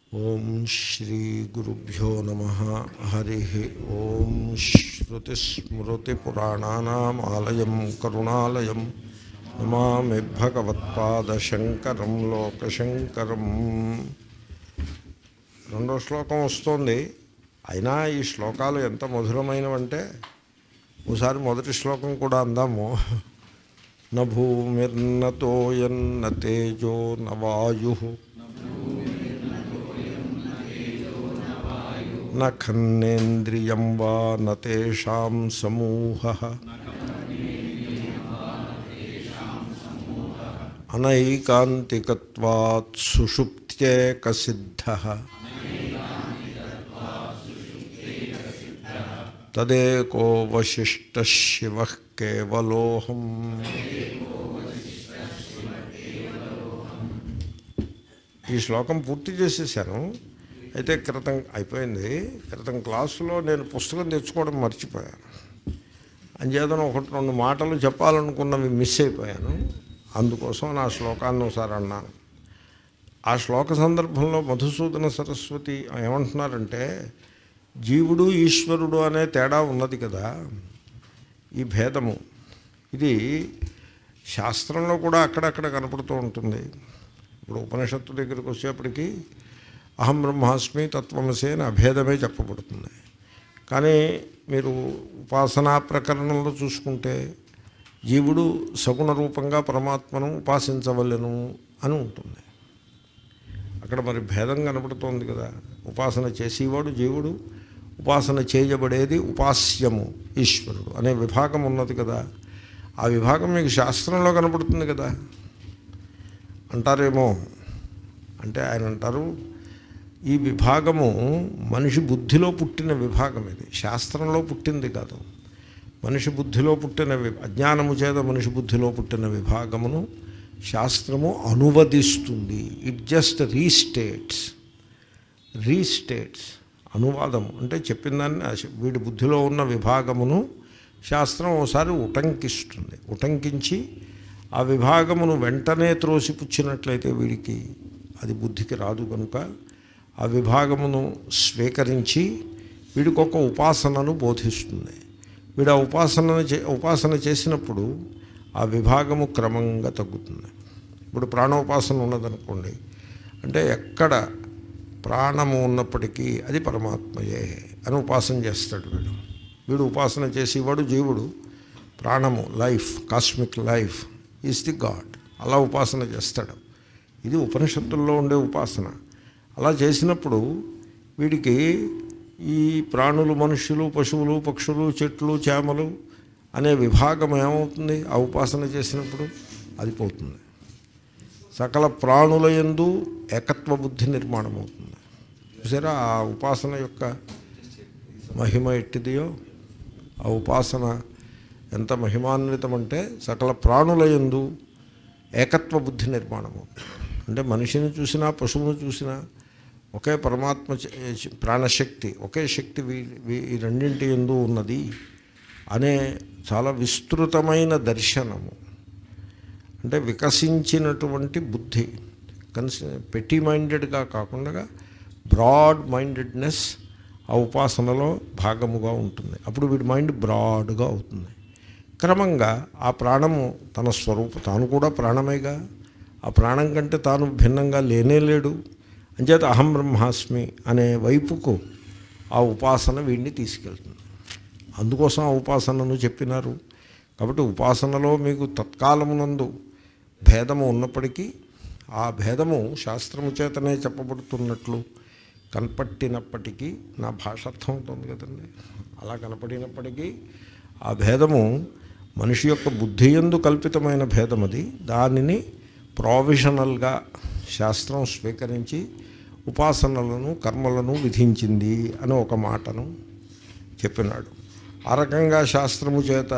ఓం శ్రీ గురుభ్యో నమ హరి ఓం శ్రుతిస్మృతిపురాణానామాలయం కరుణాలయం నమామి భగవత్పాదశంకరం లోకశంకరం రెండో శ్లోకం వస్తుంది అయినా ఈ శ్లోకాలు ఎంత మధురమైనవంటే ఒకసారి మొదటి శ్లోకం కూడా అందాము న భూమిర్నతోయన్న తేజో న వాయు న ఖన్నేంద్రియం వా న తేషాం సమూహ అనైకాంతికత్వాత్ సుషుప్త్యేక సిద్ధ తదేకో వశిష్ట శివ కేవలోహం ఈ శ్లోకం పూర్తి చేసేసాను అయితే క్రితం అయిపోయింది క్రితం క్లాసులో నేను పుస్తకం తెచ్చుకోవడం మర్చిపోయాను అంచేతను ఒకటి రెండు మాటలు చెప్పాలనుకున్నవి మిస్ అయిపోయాను అందుకోసం నా శ్లోకాన్ని ఒకసారి అన్నాను ఆ శ్లోక సందర్భంలో మధుసూదన సరస్వతి ఏమంటున్నారంటే జీవుడు ఈశ్వరుడు అనే తేడా ఉన్నది కదా ఈ భేదము ఇది శాస్త్రంలో కూడా అక్కడక్కడ కనపడుతూ ఉంటుంది ఇప్పుడు ఉపనిషత్తు దగ్గరికి వచ్చేప్పటికీ అహం బ్రహ్మాస్మి తత్వమసే అని అభేదమే చెప్పబడుతుంది కానీ మీరు ఉపాసనా ప్రకరణంలో చూసుకుంటే జీవుడు సగుణ రూపంగా పరమాత్మను ఉపాసించవలెను అని ఉంటుంది అక్కడ మరి భేదం కనపడుతోంది కదా ఉపాసన చేసేవాడు జీవుడు ఉపాసన చేయబడేది ఉపాస్యము ఈశ్వరుడు అనే విభాగం ఉన్నది కదా ఆ విభాగం మీకు శాస్త్రంలో కనపడుతుంది కదా అంటారేమో అంటే ఆయన అంటారు ఈ విభాగము మనిషి బుద్ధిలో పుట్టిన విభాగం ఇది శాస్త్రంలో పుట్టింది కాదు మనిషి బుద్ధిలో పుట్టిన వి అజ్ఞానము చేత మనిషి బుద్ధిలో పుట్టిన విభాగమును శాస్త్రము అనువదిస్తుంది ఇట్ జస్ట్ రీస్టేట్స్ రీస్టేట్స్ అనువాదము అంటే చెప్పిన దాన్ని ఆ- వీడి బుద్ధిలో ఉన్న విభాగమును శాస్త్రం ఒకసారి ఉటంకిస్తుంది ఉటంకించి ఆ విభాగమును వెంటనే త్రోసిపుచ్చినట్లయితే వీడికి అది బుద్ధికి రాదు కనుక ఆ విభాగమును స్వీకరించి వీడికి ఒక ఉపాసనను బోధిస్తుంది వీడు ఆ ఉపాసన చే- ఉపాసన చేసినప్పుడు ఆ విభాగము క్రమంగా తగ్గుతుంది ఇప్పుడు ప్రాణోపాసన ఉన్నదనుకోండి అంటే ఎక్కడ ప్రాణము ఉన్నప్పటికీ అది పరమాత్మయే అని ఉపాసన చేస్తాడు వీడు వీడు ఉపాసన చేసేవాడు జీవుడు ప్రాణము life cosmic life is the God అలా ఉపాసన చేస్తాడు ఇది ఉపనిషత్తుల్లో ఉండే ఉపాసన అలా చేసినప్పుడు వీడికి ఈ ప్రాణులు మనుష్యులు పశువులు పక్షులు చెట్లు చేమలు అనే విభాగం ఏమవుతుంది ఆ ఉపాసన చేసినప్పుడు అది పోతుంది సకల ప్రాణుల యందు ఏకత్వ బుద్ధి నిర్మాణం అవుతుంది చూసారా ఆ ఉపాసన యొక్క మహిమ ఎట్టిదియో ఆ ఉపాసన ఎంత మహిమాన్వితం అంటే సకల ప్రాణుల యందు ఏకత్వ బుద్ధి నిర్మాణం అవుతుంది అంటే మనిషిని చూసినా పశువును చూసినా ఒకే పరమాత్మ చే- ప్రాణశక్తి ఒకే శక్తి వీ వీ- ఈ రెండింటి ఎందు ఉన్నది అనే చాలా విస్తృతమైన దర్శనము అంటే వికసించినటువంటి బుద్ధి కన్సి పెట్టి మైండెడ్గా కాకుండా బ్రాడ్ మైండెడ్నెస్ ఆ ఉపాసనలో భాగముగా ఉంటుంది అప్పుడు వీడి మైండ్ బ్రాడ్గా అవుతుంది క్రమంగా ఆ ప్రాణము తన స్వరూప తాను కూడా ప్రాణమేగా ఆ ప్రాణం కంటే తాను భిన్నంగా లేనే లేడు అంచేత అహం బ్రహ్మాస్మి అనే వైపుకు ఆ ఉపాసన వీడిని తీసుకెళ్తుంది అందుకోసం ఆ ఉపాసనను చెప్పినారు కాబట్టి ఉపాసనలో మీకు తత్కాలమునందు భేదము ఉన్నప్పటికీ ఆ భేదము శాస్త్రము చేతనే చెప్పబడుతున్నట్లు కనపట్టినప్పటికీ నా భాష అర్థం అవుతుంది కదండి అలా కనపడినప్పటికీ ఆ భేదము మనిషి యొక్క బుద్ధి ఎందు కల్పితమైన భేదం అది దానిని ప్రావిషనల్గా శాస్త్రం స్వీకరించి ఉపాసనలను కర్మలను విధించింది అని ఒక మాటను చెప్పినాడు ఆ రకంగా శాస్త్రము చేత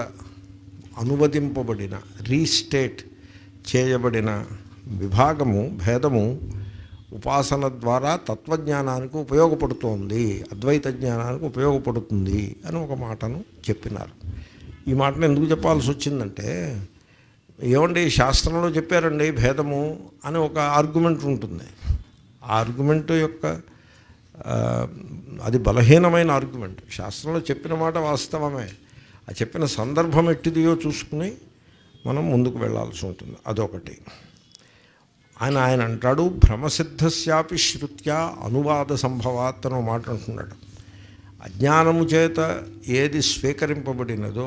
అనువదింపబడిన రీస్టేట్ చేయబడిన విభాగము భేదము ఉపాసన ద్వారా తత్వజ్ఞానానికి ఉపయోగపడుతోంది అద్వైత జ్ఞానానికి ఉపయోగపడుతుంది అని ఒక మాటను చెప్పినారు ఈ మాటను ఎందుకు చెప్పాల్సి వచ్చిందంటే ఏమండి శాస్త్రంలో చెప్పారండి భేదము అని ఒక ఆర్గ్యుమెంట్ ఉంటుంది ఆ ఆర్గ్యుమెంట్ యొక్క ఆ, అది బలహీనమైన ఆర్గ్యుమెంట్ శాస్త్రంలో చెప్పిన మాట వాస్తవమే ఆ చెప్పిన సందర్భం ఎట్టిదియో చూసుకుని మనం ముందుకు వెళ్ళాల్సి ఉంటుంది అదొకటి ఆయన ఆయన అంటాడు భ్రమసిద్ధస్యాపి శృత్యా అనువాద సంభవాత్ అని ఒక మాట అంటున్నాడు అజ్ఞానము చేత ఏది స్వీకరింపబడినదో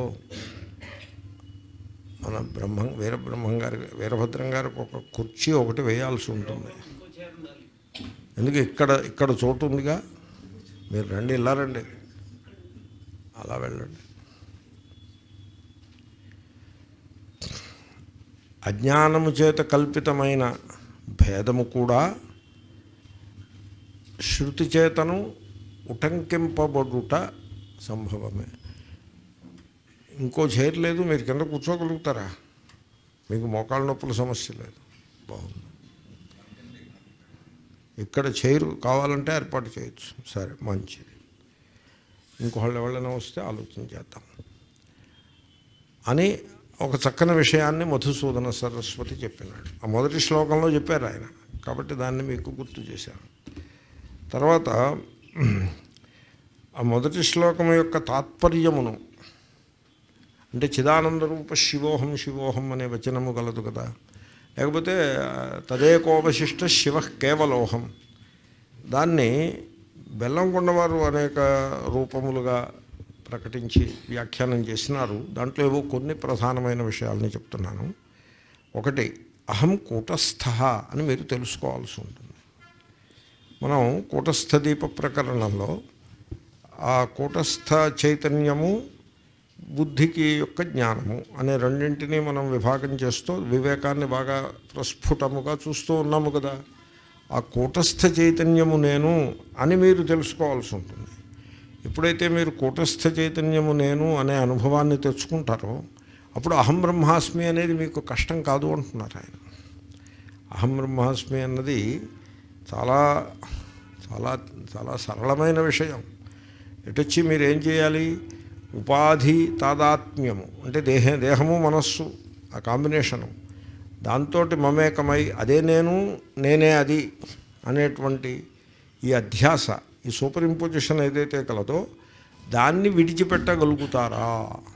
మన బ్రహ్మం వీరబ్రహ్మం గారి వీరభద్రం గారికి ఒక కుర్చీ ఒకటి వేయాల్సి ఉంటుంది ఎందుకు ఇక్కడ ఇక్కడ చోటు ఉందిగా మీరు రండి ఇలా రండి అలా వెళ్ళండి అజ్ఞానము చేత కల్పితమైన భేదము కూడా శృతి చేతను ఉటంకింపబడుట సంభవమే ఇంకో చైర్ లేదు మీరు కింద కూర్చోగలుగుతారా మీకు మోకాళ్ళ నొప్పుల సమస్య లేదు బాగుంది ఇక్కడ చైరు కావాలంటే ఏర్పాటు చేయొచ్చు సరే మంచిది ఇంకోళ్ళు ఎవరైనా వస్తే ఆలోచన చేద్దాం అని ఒక చక్కని విషయాన్ని మధుసూదన సరస్వతి చెప్పినాడు ఆ మొదటి శ్లోకంలో చెప్పారు ఆయన కాబట్టి దాన్ని మీకు గుర్తు చేశాను తర్వాత ఆ మొదటి శ్లోకం యొక్క తాత్పర్యమును అంటే చిదానంద రూప శివోహం శివోహం అనే వచనము గలదు కదా లేకపోతే ఆ, తదేకోపశిష్ట శివ కేవలోహం దాన్ని బెల్లంకొండ వారు అనేక రూపములుగా ప్రకటించి వ్యాఖ్యానం చేసినారు దాంట్లో ఏవో కొన్ని ప్రధానమైన విషయాలని చెప్తున్నాను ఒకటి అహం కూటస్థ అని మీరు తెలుసుకోవాల్సి ఉంటుంది మనం కూటస్థ దీప ప్రకరణంలో ఆ కూటస్థ చైతన్యము బుద్ధికి యొక్క జ్ఞానము అనే రెండింటినీ మనం విభాగం చేస్తూ వివేకాన్ని బాగా ప్రస్ఫుటముగా చూస్తూ ఉన్నాము కదా ఆ కూటస్థ చైతన్యము నేను అని మీరు తెలుసుకోవాల్సి ఉంటుంది ఎప్పుడైతే మీరు కూటస్థ చైతన్యము నేను అనే అనుభవాన్ని తెచ్చుకుంటారో అప్పుడు అహం బ్రహ్మాస్మి అనేది మీకు కష్టం కాదు అంటున్నారు ఆయన అహం బ్రహ్మాస్మి అన్నది చాలా చాలా చాలా సరళమైన విషయం ఎటొచ్చి మీరు ఏం చేయాలి ఉపాధి తాదాత్మ్యము అంటే దేహ దేహము మనస్సు ఆ కాంబినేషను దాంతో మమేకమై అదే నేను నేనే అది అనేటువంటి ఈ అధ్యాస ఈ సూపర్ ఇంపోజిషన్ ఏదైతే కలదో దాన్ని విడిచిపెట్టగలుగుతారా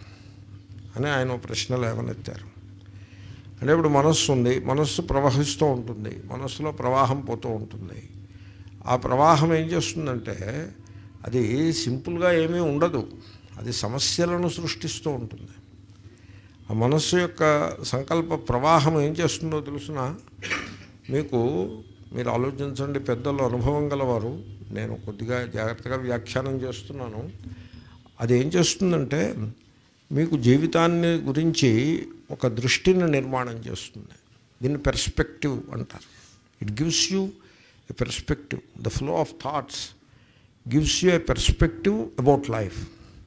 అని ఆయన ఓ ప్రశ్న లేవనెత్తారు అంటే ఇప్పుడు మనస్సు ఉంది మనస్సు ప్రవహిస్తూ ఉంటుంది మనస్సులో ప్రవాహం పోతూ ఉంటుంది ఆ ప్రవాహం ఏం చేస్తుందంటే అది సింపుల్గా ఏమీ ఉండదు అది సమస్యలను సృష్టిస్తూ ఉంటుంది ఆ మనస్సు యొక్క సంకల్ప ప్రవాహం ఏం చేస్తుందో తెలుసిన మీకు మీరు ఆలోచించండి పెద్దలు అనుభవం గలవారు నేను కొద్దిగా జాగ్రత్తగా వ్యాఖ్యానం చేస్తున్నాను అది ఏం చేస్తుందంటే మీకు జీవితాన్ని గురించి ఒక దృష్టిని నిర్మాణం చేస్తుంది దీన్ని పెర్స్పెక్టివ్ అంటారు it gives you a perspective the flow of thoughts gives you a perspective about life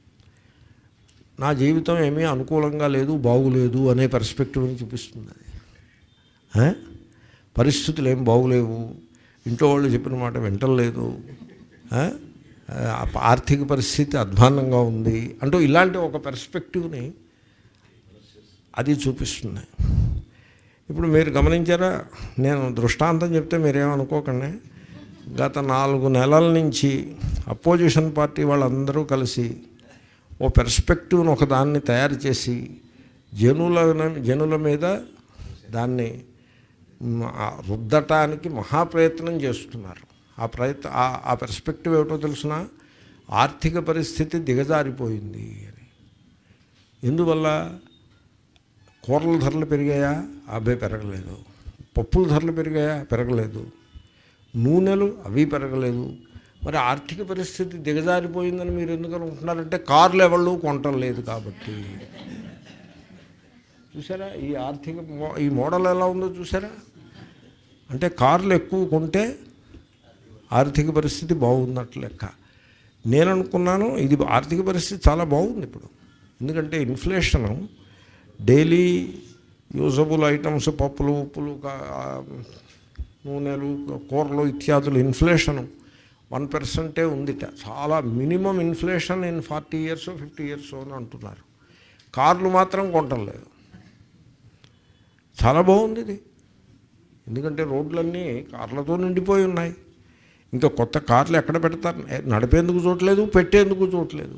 నా జీవితం ఏమీ అనుకూలంగా లేదు బాగులేదు అనే పర్స్పెక్టివ్ని చూపిస్తుంది అది ఆ? పరిస్థితులు ఏం బాగులేవు ఇంట్లో వాళ్ళు చెప్పిన మాట వింటలేదు ఆ? ఆ ఆర్థిక పరిస్థితి అధ్వాన్నంగా ఉంది అంటూ ఇలాంటి ఒక పర్స్పెక్టివ్ని అది చూపిస్తుంది ఇప్పుడు మీరు గమనించారా నేను దృష్టాంతం చెప్తే మీరేమనుకోకండి గత నాలుగు నెలల నుంచి అపోజిషన్ పార్టీ వాళ్ళందరూ కలిసి ఓ పెర్స్పెక్టివ్ను ఒక దాన్ని తయారు చేసి జనుల జనుల మీద దాన్ని మ్, ఆ రుద్దటానికి మహాప్రయత్నం చేస్తున్నారు ఆ ప్రయత్న ఆ- ఆ పెర్స్పెక్టివ్ ఏమిటో తెలుసిన ఆర్థిక పరిస్థితి దిగజారిపోయింది అని ఎందువల్ల కూరల ధరలు పెరిగాయా అబ్బాయి పెరగలేదు పప్పుల ధరలు పెరిగాయా పెరగలేదు నూనెలు అవి పెరగలేదు మరి ఆర్థిక పరిస్థితి దిగజారిపోయిందని మీరు ఎందుకు అనుకుంటున్నారంటే కార్లు ఎవళ్ళు కొనటం లేదు కాబట్టి చూసారా ఈ ఆర్థిక మో- ఈ మోడల్ ఎలా ఉందో చూసారా అంటే కార్లు ఎక్కువ కొంటే ఆర్థిక పరిస్థితి బాగున్నట్లు లెక్క నేను అనుకున్నాను ఇది ఆర్థిక పరిస్థితి చాలా బాగుంది ఇప్పుడు ఎందుకంటే ఇన్ఫ్లేషను డైలీ యూజబుల్ ఐటమ్స్ పప్పులు ఉప్పులు కా- ఆ, నూనెలు కూరలు ఇత్యాదులు ఇన్ఫ్లేషను వన్ పర్సెంటే ఉందిట చాలా minimum inflation in forty years fifty years అని అంటున్నారు కార్లు మాత్రం కొంటం లేదు చాలా బాగుంది ఇది ఎందుకంటే రోడ్లన్నీ కార్లతో నిండిపోయి ఉన్నాయి ఇంకా కొత్త కార్లు ఎక్కడ పెడతారు నడిపేందుకు చూడలేదు పెట్టేందుకు చూడలేదు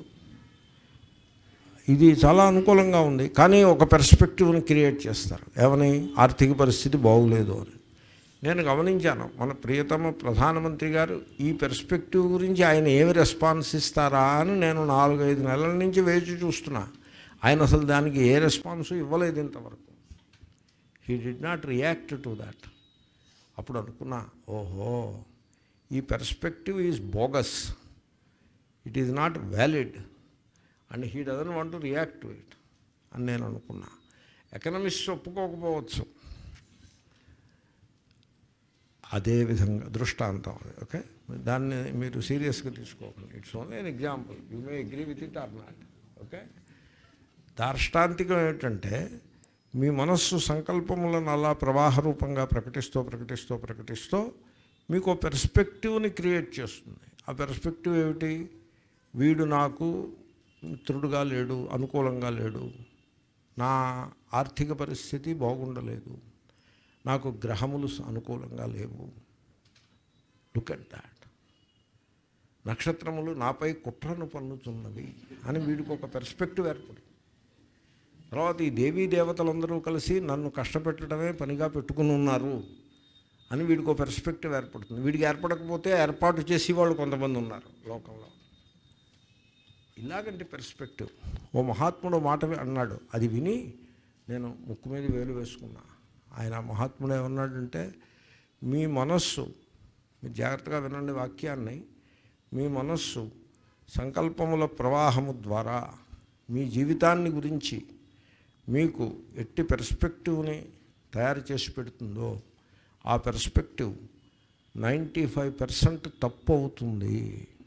ఇది చాలా అనుకూలంగా ఉంది కానీ ఒక పెర్స్పెక్టివ్ని క్రియేట్ చేస్తారు ఏమని ఆర్థిక పరిస్థితి బాగులేదు అని నేను గమనించాను మన ప్రియతమ ప్రధానమంత్రి గారు ఈ పెర్స్పెక్టివ్ గురించి ఆయన ఏమి రెస్పాన్స్ ఇస్తారా అని నేను నాలుగైదు నెలల నుంచి వేచి చూస్తున్నా ఆయన అసలు దానికి ఏ రెస్పాన్స్ ఇవ్వలేదు ఇంతవరకు he did not react to that అప్పుడు అనుకున్నా ఓహో ఈ perspective is bogus it is not valid and he doesn't want to react to it అని నేను అనుకున్నా ఎకనమిస్ట్ ఒప్పుకోకపోవచ్చు అదే విధంగా దృష్టాంతం అది ఓకే దాన్ని మీరు సీరియస్గా తీసుకోకండి it's only an example you may agree with it or not okay దార్ష్టాంతికం ఏమిటంటే మీ మనస్సు సంకల్పములను అలా ప్రవాహ రూపంగా ప్రకటిస్తూ ప్రకటిస్తూ ప్రకటిస్తూ మీకు ఒక పెర్స్పెక్టివ్ని క్రియేట్ చేస్తుంది ఆ పెర్స్పెక్టివ్ ఏమిటి వీడు నాకు మిత్రుడుగా లేడు అనుకూలంగా లేడు నా ఆర్థిక పరిస్థితి బాగుండలేదు నాకు గ్రహములు అనుకూలంగా లేవు లుక్ అట్ దాట్ నక్షత్రములు నాపై కుట్రను పన్నుతున్నవి అని వీడికి ఒక పెర్స్పెక్టివ్ ఏర్పడింది తర్వాత ఈ దేవీ దేవతలందరూ కలిసి నన్ను కష్టపెట్టడమే పనిగా పెట్టుకుని ఉన్నారు అని వీడికి ఒక పెర్స్పెక్టివ్ ఏర్పడుతుంది వీడికి ఏర్పడకపోతే ఏర్పాటు చేసేవాళ్ళు కొంతమంది ఉన్నారు లోకంలో ఇలాగంటి పెర్స్పెక్టివ్ ఓ మహాత్ముడు మాట వి- అన్నాడు అది విని నేను ముక్కు మీద వేలు వేసుకున్నా ఆయన మహాత్ముడు ఏమన్నాడంటే మీ మనస్సు మీరు జాగ్రత్తగా వినండి వాక్యాన్ని మీ మనస్సు సంకల్పముల ప్రవాహము ద్వారా మీ జీవితాన్ని గురించి మీకు ఎట్టి పెర్స్పెక్టివ్ని తయారు చేసి పెడుతుందో ఆ పెర్స్పెక్టివ్ నైంటీ ఫైవ్ పర్సెంట్ తప్పు అవుతుంది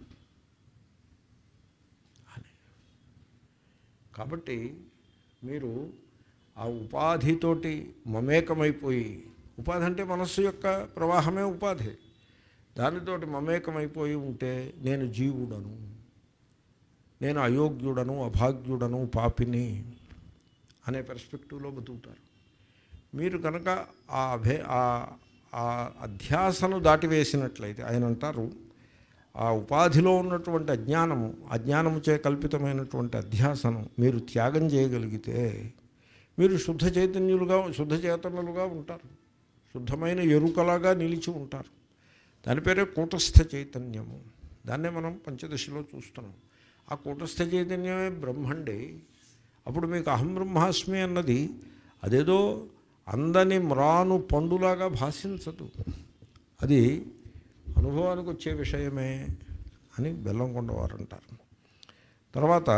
అని కాబట్టి మీరు ఆ ఉపాధితోటి మమేకమైపోయి ఉపాధి అంటే మనస్సు యొక్క ప్రవాహమే ఉపాధి దానితోటి మమేకమైపోయి ఉంటే నేను జీవుడను నేను అయోగ్యుడను అభాగ్యుడను పాపిని అనే పెర్స్పెక్టివ్లో బతుకుతారు మీరు కనుక ఆ అభే ఆ- ఆ అధ్యాసను దాటివేసినట్లయితే ఆయన అంటారు ఆ ఉపాధిలో ఉన్నటువంటి అజ్ఞానము అజ్ఞానముచే కల్పితమైనటువంటి అధ్యాసను మీరు త్యాగం చేయగలిగితే మీరు శుద్ధ చైతన్యులుగా శుద్ధ చేతనులుగా ఉంటారు శుద్ధమైన ఎరుకలాగా నిలిచి ఉంటారు దాని పేరే కూటస్థ చైతన్యము దాన్నే మనం పంచదశలో చూస్తున్నాం ఆ కూటస్థ చైతన్యమే బ్రహ్మండి అప్పుడు మీకు అహం బ్రహ్మాస్మి అన్నది అదేదో అందని మ్రాను పండులాగా భాషించదు అది అనుభవానికి వచ్చే విషయమే అని బెల్లంకొండ వారు అంటారు తర్వాత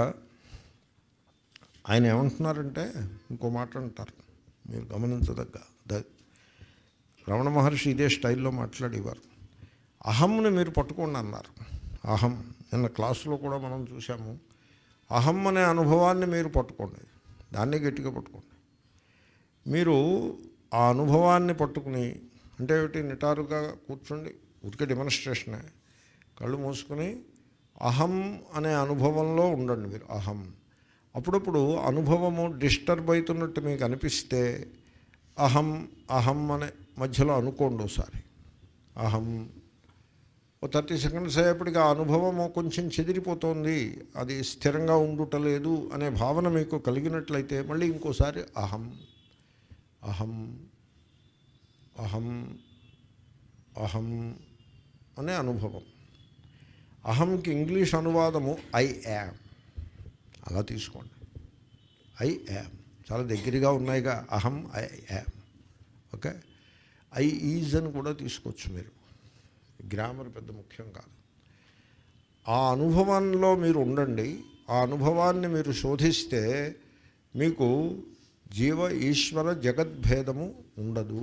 ఆయన ఏమంటున్నారంటే ఇంకో మాట అంటారు మీరు గమనించదగ్గ ద రమణ మహర్షి ఇదే స్టైల్లో మాట్లాడేవారు అహంని మీరు పట్టుకోండి అన్నారు అహం నిన్న క్లాసులో కూడా మనం చూసాము అహం అనే అనుభవాన్ని మీరు పట్టుకోండి దాన్ని గట్టిగా పట్టుకోండి మీరు ఆ అనుభవాన్ని పట్టుకుని అంటే ఏమిటి నిటారుగా కూర్చోండి ఉతికే డెమాన్స్ట్రేషనే కళ్ళు మూసుకుని అహం అనే అనుభవంలో ఉండండి మీరు అహం అప్పుడప్పుడు అనుభవము డిస్టర్బ్ అవుతున్నట్టు మీకు అనిపిస్తే అహం అహం అనే మధ్యలో అనుకోండి ఒకసారి అహం ఓ థర్టీ సెకండ్స్ అయ్యేప్పటికి ఆ అనుభవము కొంచెం చెదిరిపోతోంది అది స్థిరంగా ఉండుటలేదు అనే భావన మీకు కలిగినట్లయితే మళ్ళీ ఇంకోసారి అహం అహం అహం అహం అనే అనుభవం అహంకి ఇంగ్లీష్ అనువాదము ఐ యామ్ అలా తీసుకోండి ఐ యామ్ చాలా దగ్గరగా ఉన్నాయిగా అహం I am okay I is అని కూడా తీసుకోవచ్చు మీరు గ్రామర్ పెద్ద ముఖ్యం కాదు ఆ అనుభవంలో మీరు ఉండండి ఆ అనుభవాన్ని మీరు శోధిస్తే మీకు జీవ ఈశ్వర జగద్భేదము ఉండదు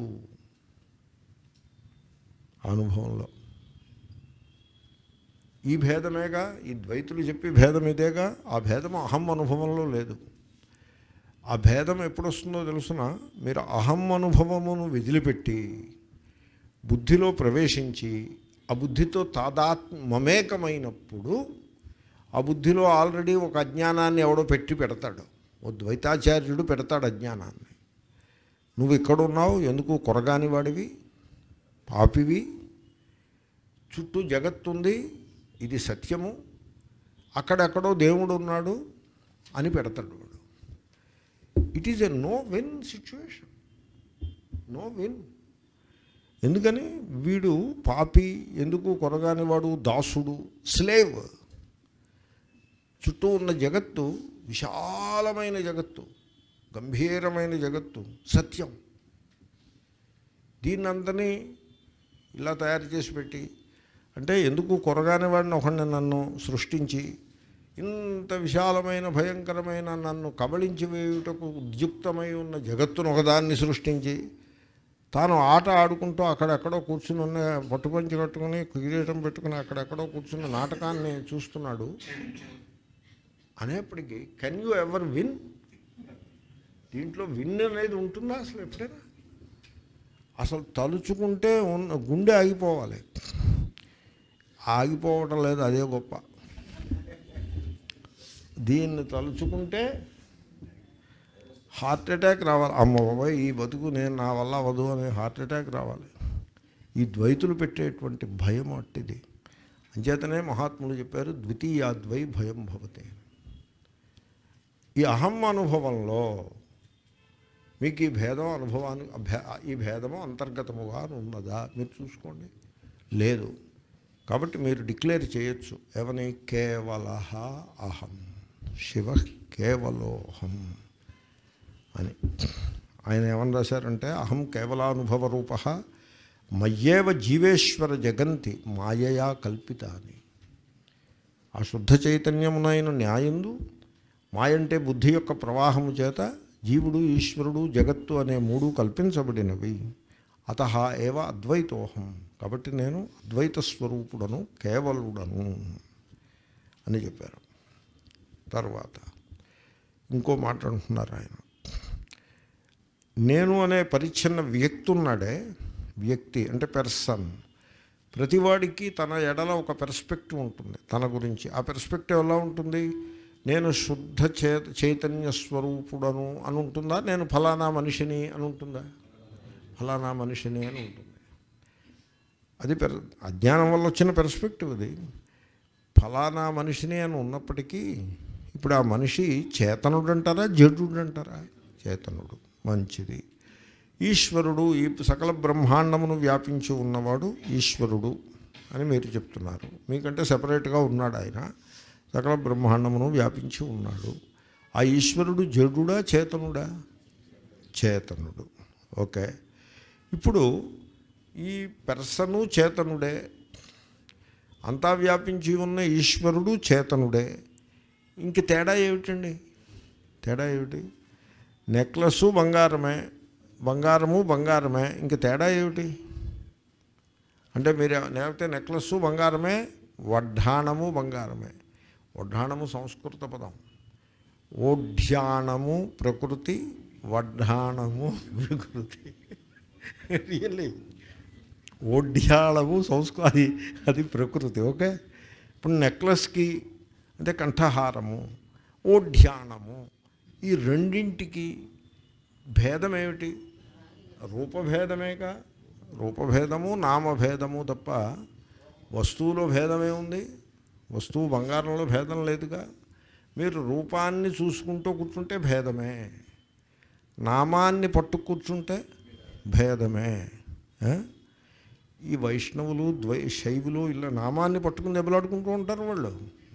ఆ అనుభవంలో ఈ భేదమేగా ఈ ద్వైతులు చెప్పి భేదం ఇదేగా ఆ భేదం అహం అనుభవంలో లేదు ఆ భేదం ఎప్పుడు వస్తుందో తెలుసిన మీరు అహం అనుభవమును విదిలిపెట్టి బుద్ధిలో ప్రవేశించి ఆ బుద్ధితో తాదాత్ మమేకమైనప్పుడు ఆ బుద్ధిలో ఆల్రెడీ ఒక అజ్ఞానాన్ని ఎవడో పెట్టి పెడతాడు ఓ ద్వైతాచార్యుడు పెడతాడు అజ్ఞానాన్ని నువ్వు ఇక్కడ ఉన్నావు ఎందుకు కొరగాని వాడివి పాపివి చుట్టూ జగత్తుంది ఇది సత్యము అక్కడెక్కడో దేవుడు ఉన్నాడు అని పెడతాడు వాడు it is a no win situation no win ఎందుకని వీడు పాపి ఎందుకు కొరగాని వాడు దాసుడు స్లేవ్ చుట్టూ ఉన్న జగత్తు విశాలమైన జగత్తు గంభీరమైన జగత్తు సత్యం దీన్నంతని ఇలా తయారు చేసి పెట్టి అంటే ఎందుకు కొరగాని వాడిని ఒకడిని నన్ను సృష్టించి ఇంత విశాలమైన భయంకరమైన నన్ను కబళించి వేయుటకు ఉద్యుక్తమై ఉన్న జగత్తును ఒకదాన్ని సృష్టించి తాను ఆట ఆడుకుంటూ అక్కడెక్కడో కూర్చుని ఉన్న పట్టుపంచి కట్టుకుని కిరీటం పెట్టుకుని అక్కడెక్కడో కూర్చున్న నాటకాన్ని చూస్తున్నాడు అనేప్పటికీ కెన్ యూ ఎవర్ విన్ దీంట్లో విన్ అనేది ఉంటుందా అసలు ఎప్పుడైనా అసలు తలుచుకుంటే ఉన్న గుండె ఆగిపోవాలి ఆగిపోవటం లేదు అదే గొప్ప దీన్ని తలుచుకుంటే హార్ట్ అటాక్ రావాలి అమ్మ బాబాయ్ ఈ బతుకు నేను నా వల్ల అవ్వదు అనే హార్ట్ అటాక్ రావాలి ఈ ద్వైతులు పెట్టేటువంటి భయం అట్టిది అంచేతనే మహాత్ములు చెప్పారు ద్వితీయాద్వై భయం భవతే ఈ అహం అనుభవంలో మీకు ఈ భేదం అనుభవాన్ని అభే- ఈ భేదము అంతర్గతముగా ఉన్నదా మీరు చూసుకోండి లేదు కాబట్టి మీరు డిక్లేర్ చేయొచ్చు ఏమని కేవల అహం శివ కేవలోహం అని ఆయన ఏమని రాశారంటే అహం కేవలానుభవ రూప మయ్యేవ జీవేశ్వర జగంతి మాయయా కల్పిత అని ఆ శుద్ధ చైతన్యమునైన న్యాయందు మాయంటే బుద్ధి యొక్క ప్రవాహము చేత జీవుడు ఈశ్వరుడు జగత్తు అనే మూడు కల్పించబడినవి అత ఏవ అద్వైతోహం కాబట్టి నేను అద్వైత స్వరూపుడను కేవలుడను అని చెప్పారు తర్వాత ఇంకో మాట అంటున్నారు ఆయన నేను అనే పరిచ్ఛిన్న వ్యక్తి ఉన్నాడే వ్యక్తి అంటే పెర్సన్ ప్రతివాడికి తన ఎడల ఒక పెర్స్పెక్టివ్ ఉంటుంది తన గురించి ఆ పెర్స్పెక్టివ్ ఎలా ఉంటుంది నేను శుద్ధ చే చైతన్య స్వరూపుడను అని ఉంటుందా నేను ఫలానా మనిషిని అని ఉంటుందా ఫలానా మనిషిని అని ఉంటుంది అది పెర్ అజ్ఞానం వల్ల వచ్చిన పెర్స్పెక్టివ్ అది ఫలానా మనిషిని అని ఉన్నప్పటికీ ఇప్పుడు ఆ మనిషి చేతనుడు అంటారా జడుడు అంటారా చేతనుడు మంచిది ఈశ్వరుడు ఈ సకల బ్రహ్మాండమును వ్యాపించి ఉన్నవాడు ఈశ్వరుడు అని మీరు చెప్తున్నారు మీకంటే సపరేట్గా ఉన్నాడు ఆయన సకల బ్రహ్మాండమును వ్యాపించి ఉన్నాడు ఆ ఈశ్వరుడు జడుడా చేతనుడా చేతనుడు ఓకే ఇప్పుడు ఈ పెర్సను చేతనుడే అంతా వ్యాపించి ఉన్న ఈశ్వరుడు చేతనుడే ఇంక తేడా ఏమిటండి తేడా ఏమిటి నెక్లెస్ బంగారమే బంగారము బంగారమే ఇంక తేడా ఏమిటి అంటే మీరు లేకపోతే నెక్లెస్ బంగారమే వడ్డాణము బంగారమే వడ్డాణము సంస్కృత పదం ఓఢ్యాణము ప్రకృతి వడ్డాణము ప్రకృతి రియల్లీ ఓఢ్యాళము సంస్కృ అది అది ప్రకృతి ఓకే ఇప్పుడు నెక్లెస్కి అంటే కంఠహారము ఓఢ్యాణము ఈ రెండింటికి భేదం ఏమిటి రూపభేదమేగా రూపభేదము నామభేదము తప్ప వస్తువులో భేదమే ఉంది వస్తువు బంగారంలో భేదం లేదుగా మీరు రూపాన్ని చూసుకుంటూ కూర్చుంటే భేదమే నామాన్ని పట్టు కూర్చుంటే భేదమే ఆ? ఈ వైష్ణవులు ద్వై శైవులు ఇలా నామాన్ని పట్టుకుని దెబ్బలాడుకుంటూ ఉంటారు వాళ్ళు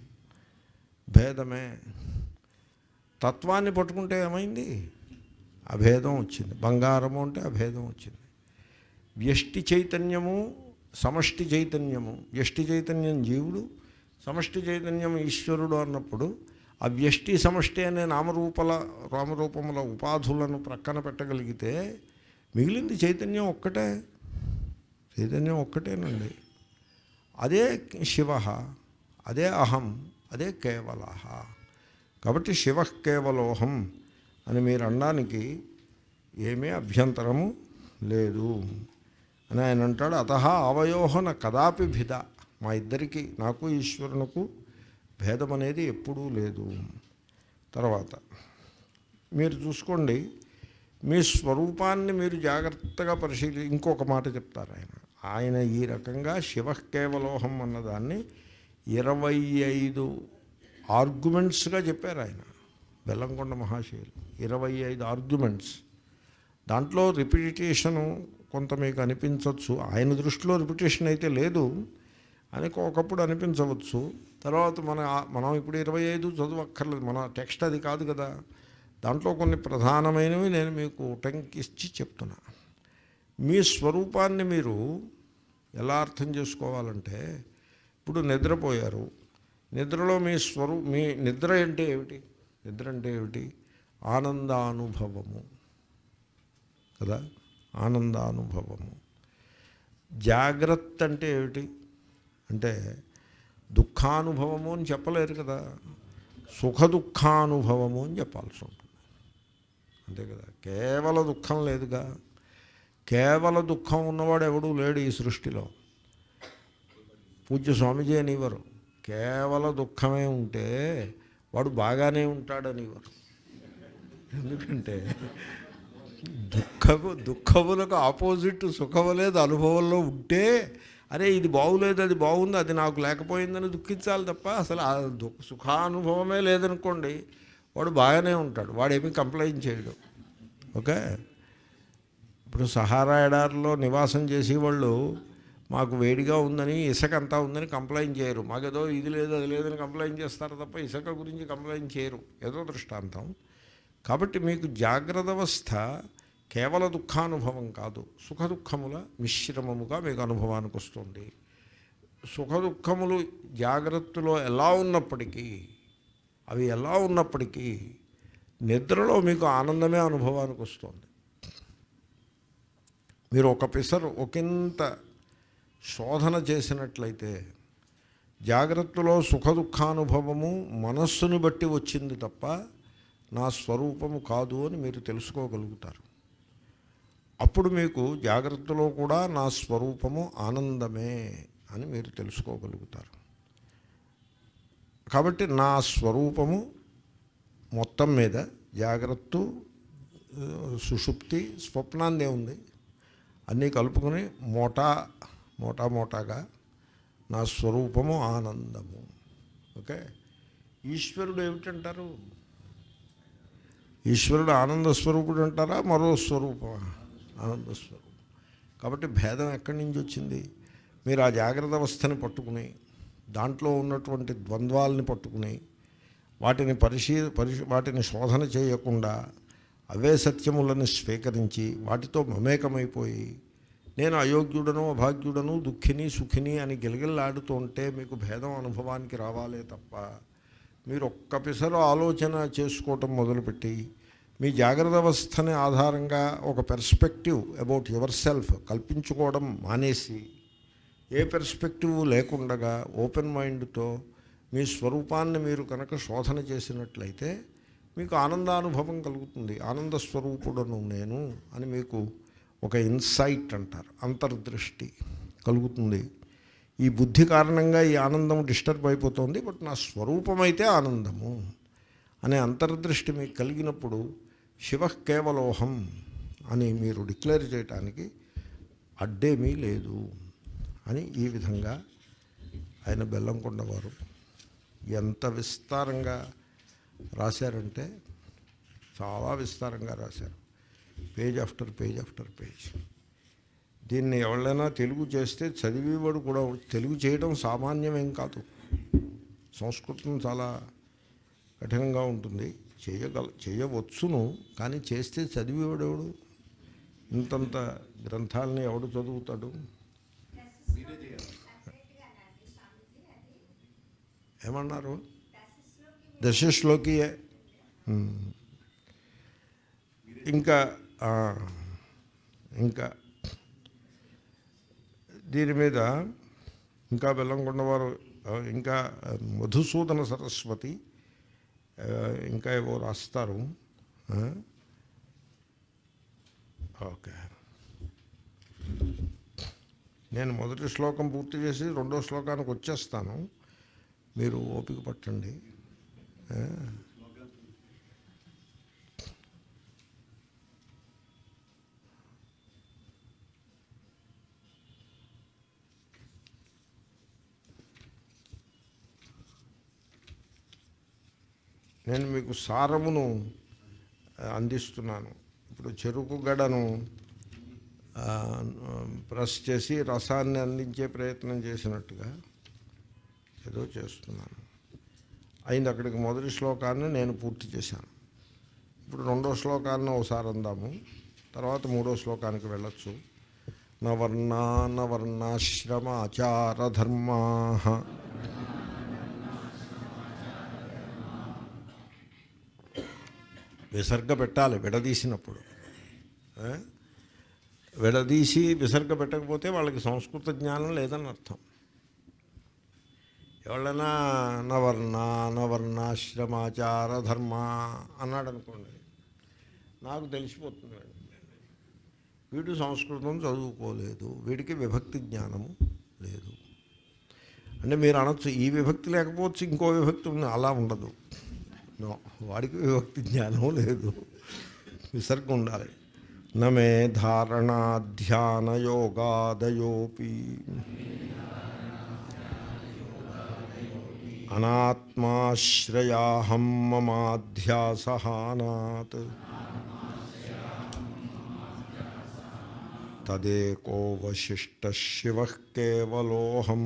భేదమే తత్వాన్ని పట్టుకుంటే ఏమైంది అభేదం వచ్చింది బంగారము అంటే అభేదం వచ్చింది వ్యష్టి చైతన్యము సమష్టి చైతన్యము వ్యష్టి చైతన్యం జీవుడు సమష్టి చైతన్యం ఈశ్వరుడు అన్నప్పుడు ఆ వ్యష్టి సమష్టి అనే నామరూపల రామరూపముల ఉపాధులను ప్రక్కన పెట్టగలిగితే మిగిలింది చైతన్యం ఒక్కటే చైతన్యం ఒక్కటేనండి అదే శివ అదే అహం అదే కేవల కాబట్టి శివ కేవలోహం అని మీరు అనడానికి ఏమీ అభ్యంతరము లేదు అని ఆయన అంటాడు అత అవయోహన కదాపి భిద మా ఇద్దరికి నాకు ఈశ్వరునకు భేదం అనేది ఎప్పుడూ లేదు తర్వాత మీరు చూసుకోండి మీ స్వరూపాన్ని మీరు జాగ్రత్తగా పరిశీలి ఇంకొక మాట చెప్తారు ఆయన ఆయన ఈ రకంగా శివ కేవలోహం అన్నదాన్ని ఇరవై ఐదు ఆర్గ్యుమెంట్స్గా చెప్పారు ఆయన బెల్లంకొండ మహాశయులు ఇరవై ఐదు ఆర్గ్యుమెంట్స్ దాంట్లో రిపిటేషను కొంత మీకు అనిపించవచ్చు ఆయన దృష్టిలో రిపిటేషన్ అయితే లేదు అని ఒకప్పుడు అనిపించవచ్చు తర్వాత మన మనం ఇప్పుడు ఇరవై ఐదు చదువక్కర్లేదు మన టెక్స్ట్ అది కాదు కదా దాంట్లో కొన్ని ప్రధానమైనవి నేను మీకు టంకిచ్చి చెప్తున్నా మీ స్వరూపాన్ని మీరు ఎలా అర్థం చేసుకోవాలంటే ఇప్పుడు నిద్రపోయారు నిద్రలో మీ స్వరూ మీ నిద్ర అంటే ఏమిటి నిద్ర అంటే ఏమిటి ఆనందానుభవము కదా ఆనందానుభవము జాగ్రత్త అంటే ఏమిటి అంటే దుఃఖానుభవము అని చెప్పలేరు కదా సుఖ దుఃఖానుభవము అని చెప్పాల్సి ఉంటుంది అంతే కదా కేవల దుఃఖం లేదుగా కేవల దుఃఖం ఉన్నవాడు ఎవడూ లేడు ఈ సృష్టిలో పూజ్య స్వామిజీ అనేవారు కేవల దుఃఖమే ఉంటే వాడు బాగానే ఉంటాడనేవారు ఎందుకంటే దుఃఖము దుఃఖములకు ఆపోజిట్ సుఖము లేదు అనుభవంలో ఉంటే అరే ఇది బాగులేదు అది బాగుంది అది నాకు లేకపోయిందని దుఃఖించాలి తప్ప అసలు ఆ దుఃఖ సుఖానుభవమే లేదనుకోండి వాడు బాగానే ఉంటాడు వాడు ఏమీ కంప్లైంట్ చేయడు ఓకే ఇప్పుడు సహారా ఎడారిలో నివాసం చేసేవాళ్ళు మాకు వేడిగా ఉందని ఇసుక అంతా ఉందని కంప్లైంట్ చేయరు మాకేదో ఇది లేదు అది లేదని కంప్లైంట్ చేస్తారు తప్ప ఇసుక గురించి కంప్లైంట్ చేయరు ఏదో దృష్టాంతం కాబట్టి మీకు జాగ్రత్త అవస్థ కేవల దుఃఖానుభవం కాదు సుఖ దుఃఖముల మిశ్రమముగా మీకు అనుభవానికి వస్తుంది సుఖ దుఃఖములు జాగ్రత్తలో ఎలా ఉన్నప్పటికీ అవి ఎలా ఉన్నప్పటికీ నిద్రలో మీకు ఆనందమే అనుభవానికి వస్తుంది మీరు ఒక పిసరు ఒకంత శోధన చేసినట్లయితే జాగ్రత్తలో సుఖ దుఃఖానుభవము మనస్సును బట్టి వచ్చింది తప్ప నా స్వరూపము కాదు అని మీరు తెలుసుకోగలుగుతారు అప్పుడు మీకు జాగ్రత్తలో కూడా నా స్వరూపము ఆనందమే అని మీరు తెలుసుకోగలుగుతారు కాబట్టి నా స్వరూపము మొత్తం మీద జాగ్రత్త ఆ, సుషుప్తి స్వప్నాందే ఉంది అన్నీ కలుపుకొని మోటా మోటా మోటాగా నా స్వరూపము ఆనందము ఓకే ఈశ్వరుడు ఏమిటంటారు ఈశ్వరుడు ఆనంద స్వరూపుడు అంటారా మరో స్వరూపమా ఆనంద స్వరూపం కాబట్టి భేదం ఎక్కడి నుంచి వచ్చింది మీరు ఆ జాగ్రత్త అవస్థని పట్టుకుని దాంట్లో ఉన్నటువంటి ద్వంద్వాలని పట్టుకుని వాటిని పరిశీ పరిశీ వాటిని శోధన చేయకుండా అవే సత్యములను స్వీకరించి వాటితో మమేకమైపోయి నేను అయోగ్యుడను అభాగ్యుడను దుఃఖిని సుఖిని అని గిలగిల్లాడుతూ ఉంటే మీకు భేదం అనుభవానికి రావాలే తప్ప మీరు ఒక్క పిసరు ఆలోచన చేసుకోవటం మొదలుపెట్టి మీ జాగ్రత్త అవస్థని ఆధారంగా ఒక పెర్స్పెక్టివ్ అబౌట్ యువర్ సెల్ఫ్ కల్పించుకోవడం మానేసి ఏ పెర్స్పెక్టివ్ లేకుండగా ఓపెన్ మైండ్తో మీ స్వరూపాన్ని మీరు కనుక శోధన చేసినట్లయితే మీకు ఆనందానుభవం కలుగుతుంది ఆనంద స్వరూపుడను నేను అని మీకు ఒక ఇన్సైట్ అంటారు అంతర్దృష్టి కలుగుతుంది ఈ బుద్ధి కారణంగా ఈ ఆనందం డిస్టర్బ్ అయిపోతుంది బట్ నా స్వరూపమైతే ఆనందము అనే అంతర్దృష్టి మీకు కలిగినప్పుడు శివ కేవలోహం అని మీరు డిక్లేర్ చేయటానికి అడ్డేమీ లేదు అని ఈ విధంగా ఆయన బెల్లంకొండ వారు ఎంత విస్తారంగా రాశారంటే చాలా విస్తారంగా రాశారు page after page after page దీన్ని ఎవరైనా తెలుగు చేస్తే చదివేవాడు కూడా తెలుగు చేయడం సామాన్యమేం కాదు సంస్కృతం చాలా కఠినంగా ఉంటుంది చేయగల చేయవచ్చును కానీ చేస్తే చదివేవాడు ఎవడు ఇంతంత గ్రంథాలని ఎవడు చదువుతాడు ఏమన్నారు దశశ్లోకియే ఉమ్. ఇంకా ఆ, ఇంకా దీని మీద ఇంకా బెల్లంకొండ వారు ఆ, ఇంకా ఆ, మధుసూదన సరస్వతి ఆ, ఇంకా ఏవో రాస్తారు ఆ? ఓకే నేను మొదటి శ్లోకం పూర్తి చేసి రెండో శ్లోకానికి వచ్చేస్తాను మీరు ఓపిక పట్టండి ఆ? నేను మీకు సారమును ఆ, అందిస్తున్నాను ఇప్పుడు చెరుకు గడను ఆ, ప్రెస్ చేసి రసాన్ని అందించే ప్రయత్నం చేసినట్టుగా ఏదో చేస్తున్నాను అయింది అక్కడికి మొదటి శ్లోకాన్ని నేను పూర్తి చేశాను ఇప్పుడు రెండో శ్లోకాన్ని ఒకసారి అందాము తర్వాత మూడో శ్లోకానికి వెళ్ళొచ్చు నవర్ణా నవర్ణాశ్రమాచారధర్మా విసర్గ పెట్టాలి విడదీసినప్పుడు ఆ? విడదీసి విసర్గ పెట్టకపోతే వాళ్ళకి సంస్కృత జ్ఞానం లేదని అర్థం ఎవరైనా నవర్ణ నవర్ణాశ్రమాచార ధర్మ అన్నాడు అనుకోండి నాకు తెలిసిపోతుంది వీడు సంస్కృతం చదువుకోలేదు వీడికి విభక్తి జ్ఞానము లేదు అంటే మీరు అనొచ్చు ఈ విభక్తి లేకపోవచ్చు ఇంకో విభక్తి ఉంది అలా ఉండదు నో వాడికి విభక్తి జ్ఞానం లేదు విసర్గ ఉండాలి నమే ధారణ ధ్యాన యోగాదయోపి అనాత్మాశ్రయాహం మమాధ్యాసహానాత్ తదేకో వశిష్ట శివ కేవలోహం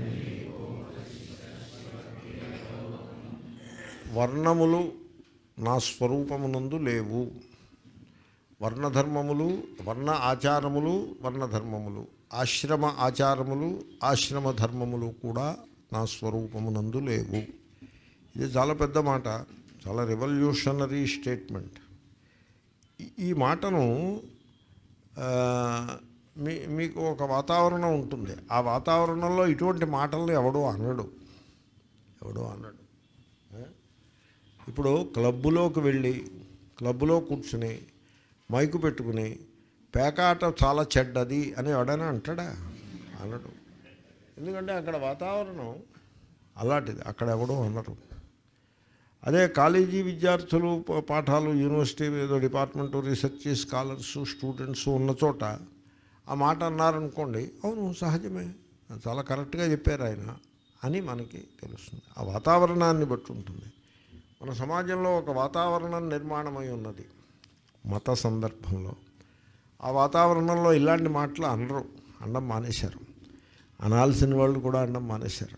వర్ణములు నా స్వరూపమునందు లేవు వర్ణధర్మములు వర్ణ ఆచారములు వర్ణధర్మములు ఆశ్రమ ఆచారములు ఆశ్రమ ధర్మములు కూడా నా స్వరూపమునందు లేవు ఇది చాలా పెద్ద మాట చాలా రెవల్యూషనరీ స్టేట్మెంట్ ఈ- ఈ మాటను ఆ, మీ మీకు ఒక వాతావరణం ఉంటుంది ఆ వాతావరణంలో ఇటువంటి మాటలను ఎవడో అనడు ఎవడో అన్నాడు ఇప్పుడు క్లబ్బులోకి వెళ్ళి క్లబ్బులో కూర్చుని మైకు పెట్టుకుని పేకాట చాలా చెడ్డది అని ఎవడైనా అంటాడా అనడు ఎందుకంటే అక్కడ వాతావరణం అలాంటిది అక్కడ ఎవడో అనరు అదే కాలేజీ విద్యార్థులు ప- పాఠాలు యూనివర్సిటీ ఏదో డిపార్ట్మెంట్ రీసెర్చ్ స్కాలర్స్ స్టూడెంట్స్ ఉన్న చోట ఆ మాట అన్నారనుకోండి అవును సహజమే చాలా కరెక్ట్గా చెప్పారు ఆయన అని మనకి తెలుస్తుంది ఆ వాతావరణాన్ని బట్టి ఉంటుంది మన సమాజంలో ఒక వాతావరణం నిర్మాణమై ఉన్నది మత సందర్భంలో ఆ వాతావరణంలో ఇలాంటి మాటలు అనరు అనడం మానేశారు అనాల్సిన వాళ్ళు కూడా అనడం మానేశారు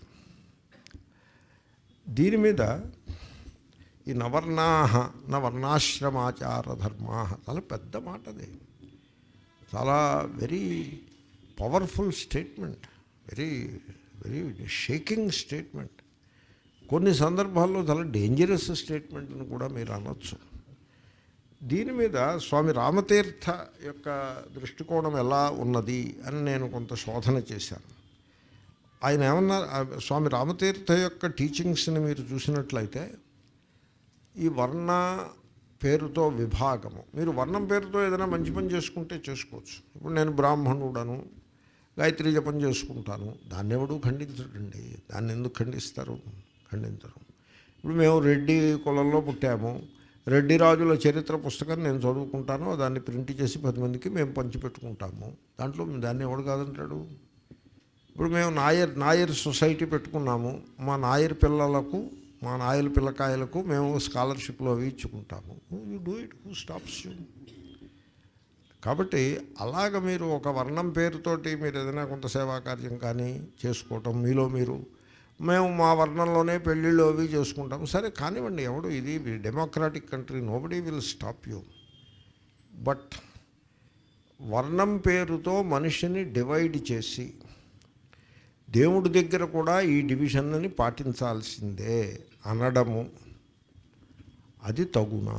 దీని మీద ఈ నవర్ణా నవర్ణాశ్రమాచార ధర్మా చాలా పెద్ద మాట అది చాలా very powerful statement very very shaking statement కొన్ని సందర్భాల్లో చాలా డేంజరస్ స్టేట్మెంట్ అని కూడా మీరు అనొచ్చు దీని మీద స్వామి రామతీర్థ యొక్క దృష్టికోణం ఎలా ఉన్నది అని నేను కొంత శోధన చేశాను ఆయన ఏమన్నా ఆ స్వామి రామతీర్థ యొక్క టీచింగ్స్ని మీరు చూసినట్లయితే ఈ వర్ణ పేరుతో విభాగము మీరు వర్ణం పేరుతో ఏదైనా మంచి పని చేసుకుంటే చేసుకోవచ్చు ఇప్పుడు నేను బ్రాహ్మణుడను గాయత్రి జపం చేసుకుంటాను దాన్ని ఎవడు ఖండించడండి దాన్ని ఎందుకు ఖండిస్తారు ఖండించరు ఇప్పుడు మేము రెడ్డి కులంలో పుట్టాము రెడ్డి రాజుల చరిత్ర పుస్తకం నేను చదువుకుంటాను దాన్ని ప్రింట్ చేసి పది మందికి మేము పంచిపెట్టుకుంటాము దాంట్లో దాన్ని ఎవడు కాదంటాడు ఇప్పుడు మేము నాయర్ నాయర్ సొసైటీ పెట్టుకున్నాము మా నాయర్ పిల్లలకు మా నాయర్ పిల్లకాయలకు మేము స్కాలర్షిప్లు అవి ఇచ్చుకుంటాము you do it who stops you కాబట్టి అలాగ మీరు ఒక వర్ణం పేరుతోటి మీరు ఏదైనా కొంత సేవా కార్యం కానీ చేసుకోవటం మీలో మీరు మేము మా వర్ణంలోనే పెళ్ళిళ్ళు అవి చేసుకుంటాం సరే కానివ్వండి ఎవడు ఇది democratic country nobody will stop you but వర్ణం పేరుతో మనిషిని డివైడ్ చేసి దేవుడి దగ్గర కూడా ఈ డివిజన్ని పాటించాల్సిందే అనడము అది తగునా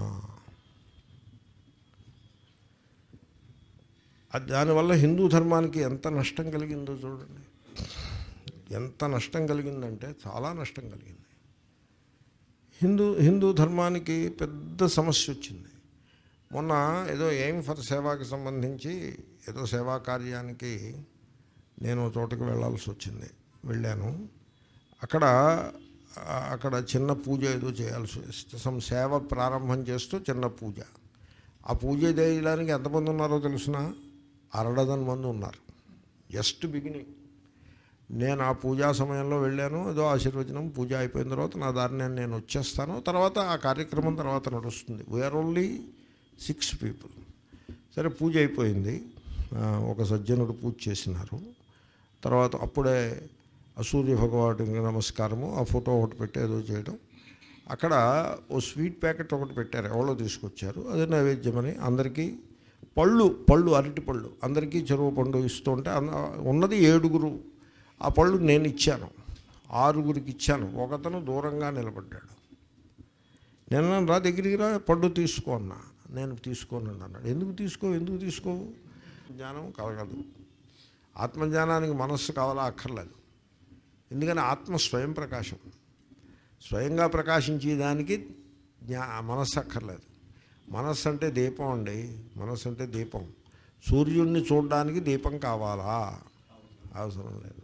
అది దానివల్ల హిందూ ధర్మానికి ఎంత నష్టం కలిగిందో చూడండి ఎంత నష్టం కలిగిందంటే చాలా నష్టం కలిగింది హిందూ హిందూ ధర్మానికి పెద్ద సమస్య వచ్చింది మొన్న ఏదో ఎయిమ్ ఫర్ సేవాకి సంబంధించి ఏదో సేవా కార్యానికి నేను ఓ చోటకి వెళ్ళాల్సి వచ్చింది వెళ్ళాను అక్కడ ఆ, అక్కడ చిన్న పూజ ఏదో చేయాల్సి సమ్ సేవ ప్రారంభం చేస్తూ చిన్న పూజ ఆ పూజ చేయడానికి ఎంతమంది ఉన్నారో తెలుసిన అరడదన్ మంది ఉన్నారు జస్ట్ బిగినింగ్ నేను ఆ పూజా సమయంలో వెళ్ళాను ఏదో ఆశీర్వచనం పూజ అయిపోయిన తర్వాత నా దారిని నేను వచ్చేస్తాను తర్వాత ఆ కార్యక్రమం తర్వాత నడుస్తుంది వీఆర్ ఓన్లీ సిక్స్ పీపుల్ సరే పూజ అయిపోయింది ఆ, ఒక సజ్జనుడు పూజ చేసినారు తర్వాత అప్పుడే అసూర్య భగవానుడికి నమస్కారము ఆ ఫోటో ఒకటి పెట్టి ఏదో చేయడం అక్కడ ఓ స్వీట్ ప్యాకెట్ ఒకటి పెట్టారు ఎవరో తీసుకొచ్చారు అదే నైవేద్యమని అందరికీ పళ్ళు పళ్ళు అరటి పళ్ళు అందరికీ చెరువు పండు ఇస్తుంటే అన్న- ఉన్నది ఏడుగురు ఆ పళ్ళు నేను ఇచ్చాను ఆరుగురికి ఇచ్చాను ఒకతను దూరంగా నిలబడ్డాడు నేను అన్నాను, రా దగ్గరికి రా పండు తీసుకో అన్నా నేను తీసుకోను అన్నాడు ఎందుకు తీసుకో ఎందుకు తీసుకోవు జ్ఞానం కలగదు ఆత్మజ్ఞానానికి మనస్సు కావాలా అక్కర్లేదు ఎందుకని ఆత్మ స్వయం ప్రకాశం స్వయంగా ప్రకాశించే దానికి జ్ఞా మనస్సు అక్కర్లేదు మనస్సు అంటే దీపం అండి మనస్సు అంటే దీపం సూర్యుడిని చూడడానికి దీపం కావాలా అవసరం లేదు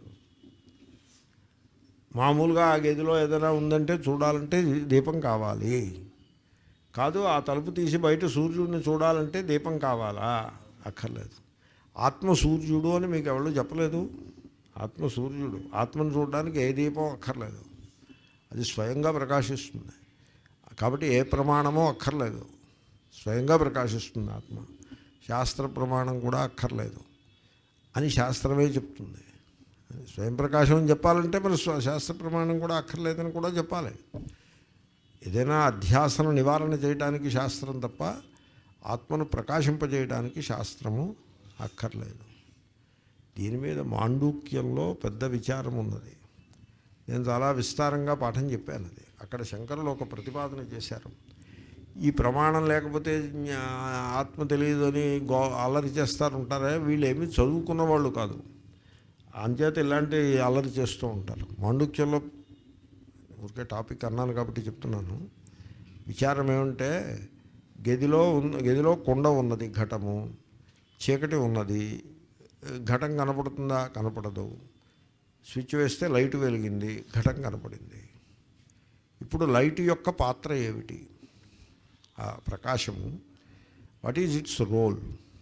మామూలుగా ఆ గదిలో ఏదైనా ఉందంటే చూడాలంటే దీపం కావాలి కాదు ఆ తలుపు తీసి బయట సూర్యుడిని చూడాలంటే దీపం కావాలా అక్కర్లేదు ఆత్మ సూర్యుడు అని మీకు ఎవరు చెప్పలేదు ఆత్మ సూర్యుడు ఆత్మను చూడడానికి ఏ దీపం అక్కర్లేదు అది స్వయంగా ప్రకాశిస్తుంది కాబట్టి ఏ ప్రమాణమో అక్కర్లేదు స్వయంగా ప్రకాశిస్తుంది ఆత్మ శాస్త్ర ప్రమాణం కూడా అక్కర్లేదు అని శాస్త్రమే చెప్తుంది స్వయం ప్రకాశం అని చెప్పాలంటే మరి స్వ- శాస్త్ర ప్రమాణం కూడా అక్కర్లేదని కూడా చెప్పాలి ఏదైనా అధ్యాసన నివారణ చేయడానికి శాస్త్రం తప్ప ఆత్మను ప్రకాశింపజేయడానికి శాస్త్రము అక్కర్లేదు దీని మీద మాండూక్యంలో పెద్ద విచారం ఉన్నది నేను చాలా విస్తారంగా పాఠం చెప్పాను అది అక్కడ శంకరులు ఒక ప్రతిపాదన చేశారు ఈ ప్రమాణం లేకపోతే జ్ఞా- ఆత్మ తెలియదు అని గో అల్లరి చేస్తారు ఉంటారే వీళ్ళు ఏమీ చదువుకున్న వాళ్ళు కాదు అంచేత ఇలాంటి అల్లరి చేస్తూ ఉంటారు మాండుక్యంలో ఊరికే టాపిక్ అన్నాను కాబట్టి చెప్తున్నాను విచారం ఏమంటే గదిలో ఉన్న గదిలో కొండ ఉన్నది ఘటము చీకటి ఉన్నది ఘటం కనపడుతుందా కనపడదు స్విచ్ వేస్తే లైట్ వెలిగింది ఘటం కనపడింది ఇప్పుడు లైట్ యొక్క పాత్ర ఏమిటి ఆ ప్రకాశము వాట్ ఈజ్ ఇట్స్ రోల్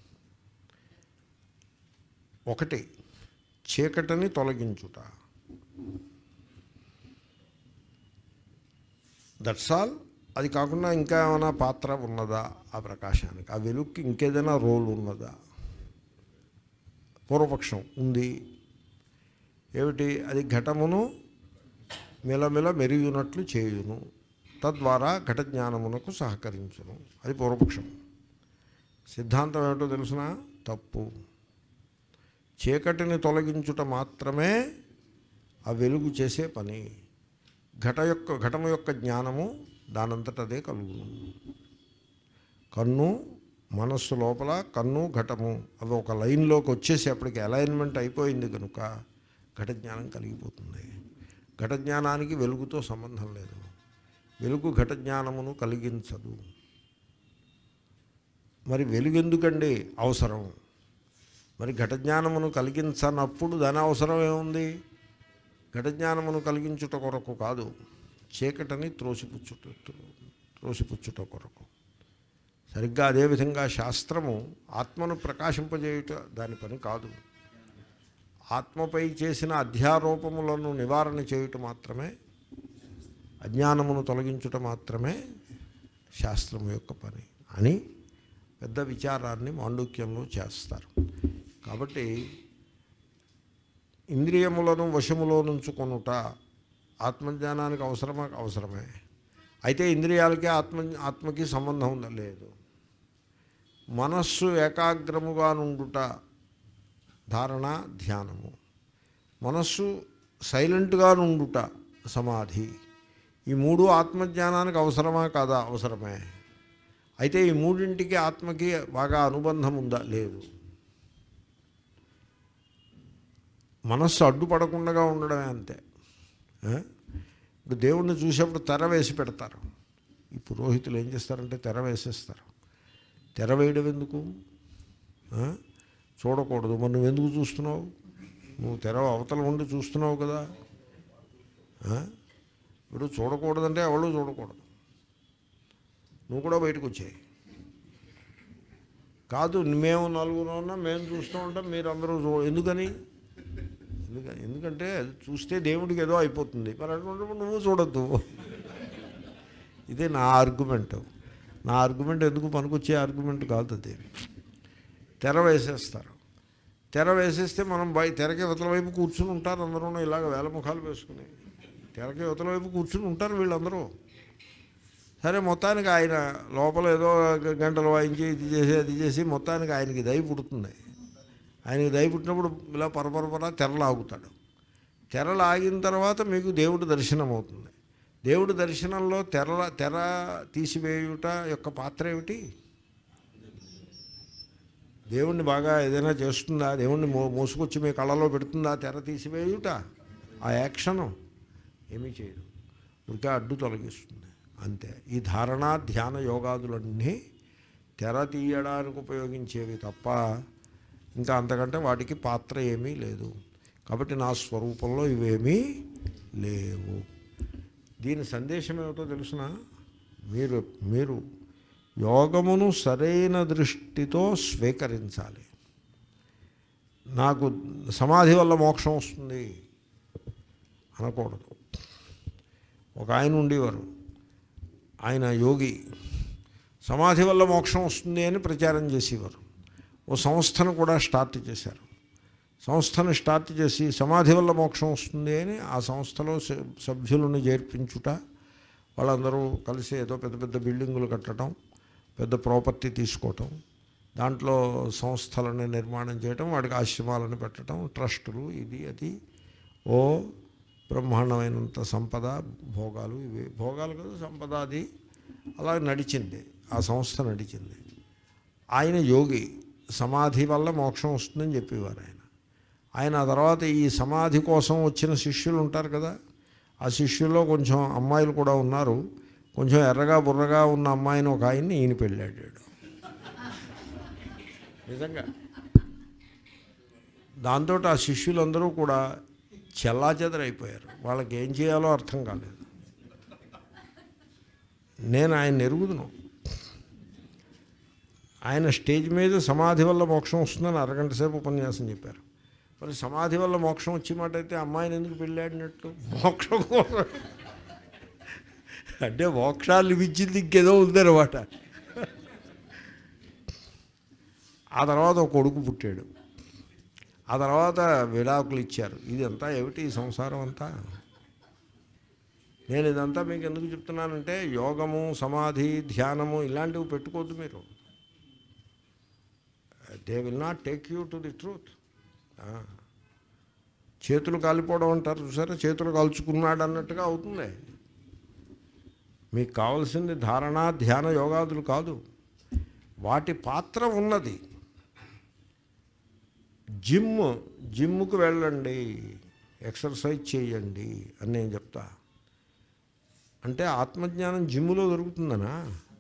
ఒకటి చీకటిని తొలగించుట దట్స్ ఆల్ అది కాకుండా ఇంకా ఏమైనా పాత్ర ఉన్నదా ఆ ప్రకాశానికి ఆ వెలుగుకి ఇంకేదైనా రోల్ ఉన్నదా పూర్వపక్షం ఉంది ఏమిటి అది ఘటమును మిలమిల మెరుగునట్లు చేయును తద్వారా ఘట జ్ఞానమునకు సహకరించును అది పూర్వపక్షం సిద్ధాంతం ఏమిటో తెలుసిన తప్పు చీకటిని తొలగించుట మాత్రమే ఆ వెలుగు చేసే పని ఘట యొక్క ఘటము యొక్క జ్ఞానము దానంతట అదే కలుగును కన్ను మనస్సు లోపల కన్ను ఘటము అవి ఒక లైన్లోకి వచ్చేసి అప్పటికి అలైన్మెంట్ అయిపోయింది కనుక ఘట జ్ఞానం కలిగిపోతుంది ఘట జ్ఞానానికి వెలుగుతో సంబంధం లేదు వెలుగు ఘట జ్ఞానమును కలిగించదు మరి వెలుగు ఎందుకండి అవసరం మరి ఘట జ్ఞానమును కలిగించనప్పుడు దాని అవసరం ఏముంది ఘట జ్ఞానమును కలిగించుట కొరకు కాదు చీకటిని త్రోసిపుచ్చుట త్రోసిపుచ్చుట కొరకు సరిగ్గా అదేవిధంగా శాస్త్రము ఆత్మను ప్రకాశింపజేయుట దాని పని కాదు ఆత్మపై చేసిన అధ్యారోపములను నివారణ చేయుట మాత్రమే అజ్ఞానమును తొలగించుట మాత్రమే శాస్త్రము యొక్క పని అని పెద్ద విచారాన్ని మాండుక్యంలో చేస్తారు కాబట్టి ఇంద్రియములను వశములో నుంచుకొనుట ఆత్మజ్ఞానానికి అవసరమా అవసరమే అయితే ఇంద్రియాలకి ఆత్మ ఆత్మకి సంబంధం ఉందా లేదు మనస్సు ఏకాగ్రముగా నుండుట ధారణ ధ్యానము మనస్సు సైలెంట్గా నుండుట సమాధి ఈ మూడు ఆత్మజ్ఞానానికి అవసరమా కాదా అవసరమే అయితే ఈ మూడింటికి ఆత్మకి బాగా అనుబంధం ఉందా లేదు మనస్సు అడ్డుపడకుండా ఉండడమే అంతే ఆ? ఇప్పుడు దేవుణ్ణి చూసేప్పుడు తెర వేసి పెడతారు ఈ పురోహితులు ఏం చేస్తారంటే తెర వేసేస్తారు తెర వేయడం ఎందుకు ఆ? చూడకూడదు మరి నువ్వు ఎందుకు చూస్తున్నావు నువ్వు తెర అవతల ఉండి చూస్తున్నావు కదా ఆ? ఇప్పుడు చూడకూడదంటే ఎవరు చూడకూడదు నువ్వు కూడా బయటకు వచ్చాయి కాదు మేము నలుగురు ఉన్నా మేము చూస్తూ ఉంటాం మీరు అందరూ చూ ఎందుకని ఎందుక- ఎందుకంటే అది చూస్తే దేవుడికి ఏదో అయిపోతుంది మరి అటువంటిప్పుడు నువ్వు చూడద్దు ఇదే నా ఆర్గ్యుమెంట్ నా ఆర్గ్యుమెంట్ ఎందుకు పనికొచ్చే ఆర్గ్యుమెంట్ కాదు అది తెర వేసేస్తారు తెర వేసేస్తే మనం బయ తెరకి ఇవతల వైపు కూర్చుని ఉంటారు అందరూ ఇలాగ వేలముఖాలు వేసుకుని తెరకి ఇవతల వైపు కూర్చుని ఉంటారు వీళ్ళందరూ సరే మొత్తానికి ఆయన లోపల ఏదో గ- గంటలు వాయించి ఇది చేసి అది చేసి మొత్తానికి ఆయనకి దయ పుడుతుంది ఆయనకి దయ పుట్టినప్పుడు ఇలా పరపరపర తెరలు ఆగుతాడు తెరలు ఆగిన తర్వాత మీకు దేవుడి దర్శనం అవుతుంది దేవుడి దర్శనంలో తెర తెర తీసివేయుట యొక్క పాత్ర ఏమిటి దేవుణ్ణి బాగా ఏదైనా చేస్తుందా దేవుణ్ణి మో మోసుకొచ్చి మీ కళ్ళలో పెడుతుందా తెర తీసివేయుట ఆ యాక్షను ఏమీ చేయదు ఇంకా అడ్డు తొలగిస్తుంది అంతే ఈ ధారణ ధ్యాన యోగాదులన్నీ తెర తీయడానికి ఉపయోగించేవి తప్ప ఇంకా అంతకంటే వాటికి పాత్ర ఏమీ లేదు కాబట్టి నా స్వరూపంలో ఇవేమీ లేవు దీని సందేశం ఏమిటో తెలుసిన మీరు మీరు యోగమును సరైన దృష్టితో స్వీకరించాలి నాకు సమాధి వల్ల మోక్షం వస్తుంది అనకూడదు ఒక ఆయన ఉండేవారు ఆయన యోగి సమాధి వల్ల మోక్షం వస్తుంది అని ప్రచారం చేసేవారు ఓ సంస్థను కూడా స్టార్ట్ చేశారు సంస్థను స్టార్ట్ చేసి సమాధి వల్ల మోక్షం వస్తుంది అని ఆ సంస్థలో స- సభ్యులను చేర్పించుట వాళ్ళందరూ కలిసి ఏదో పెద్ద పెద్ద బిల్డింగులు కట్టడం పెద్ద ప్రాపర్టీ తీసుకోవటం దాంట్లో సంస్థలను నిర్మాణం చేయటం వాడికి ఆశ్రమాలను పెట్టడం ట్రస్టులు ఇది అది ఓ బ్రహ్మాండమైనంత సంపద భోగాలు ఇవి భోగాలు కదా సంపద అది అలా నడిచింది ఆ సంస్థ నడిచింది ఆయన యోగి సమాధి వల్ల మోక్షం వస్తుందని చెప్పేవారు ఆయన ఆయన ఆ తర్వాత ఈ సమాధి కోసం వచ్చిన శిష్యులు ఉంటారు కదా ఆ శిష్యుల్లో కొంచెం అమ్మాయిలు కూడా ఉన్నారు కొంచెం ఎర్రగా బుర్రగా ఉన్న అమ్మాయిని ఒక ఆయన్ని ఈయన పెళ్ళాడాడు నిజంగా దాంతో ఆ శిష్యులందరూ కూడా చెల్లాచెదరైపోయారు వాళ్ళకి ఏం చేయాలో అర్థం కాలేదు నేను ఆయన ఎరుగుదును ఆయన స్టేజ్ మీద సమాధి వల్ల మోక్షం వస్తుందని అరగంట సేపు ఉపన్యాసం చెప్పారు మరి సమాధి వల్ల మోక్షం వచ్చే మాట అయితే అమ్మాయిని ఎందుకు పెళ్ళాడినట్టు మోక్షం కోసం అంటే మోక్షాలు ఇచ్చింది ఇంకేదో ఉందన్నమాట ఆ తర్వాత ఒక కొడుకు పుట్టాడు ఆ తర్వాత విడాకులు ఇచ్చారు ఇదంతా ఏమిటి ఈ సంసారం అంతా నేను ఇదంతా మీకు ఎందుకు చెప్తున్నానంటే యోగము సమాధి ధ్యానము ఇలాంటివి పెట్టుకోవద్దు మీరు they will not take you to the truth చేతులు కాలిపోవడం అంటారు చూసారా చేతులు కాల్చుకున్నాడు అన్నట్టుగా అవుతుంది మీకు కావాల్సింది ధారణ ధ్యాన యోగాదులు కాదు వాటి పాత్ర ఉన్నది జిమ్ జిమ్కి వెళ్ళండి ఎక్సర్సైజ్ చేయండి అని నేను చెప్తా అంటే ఆత్మజ్ఞానం జిమ్ములో దొరుకుతుందనా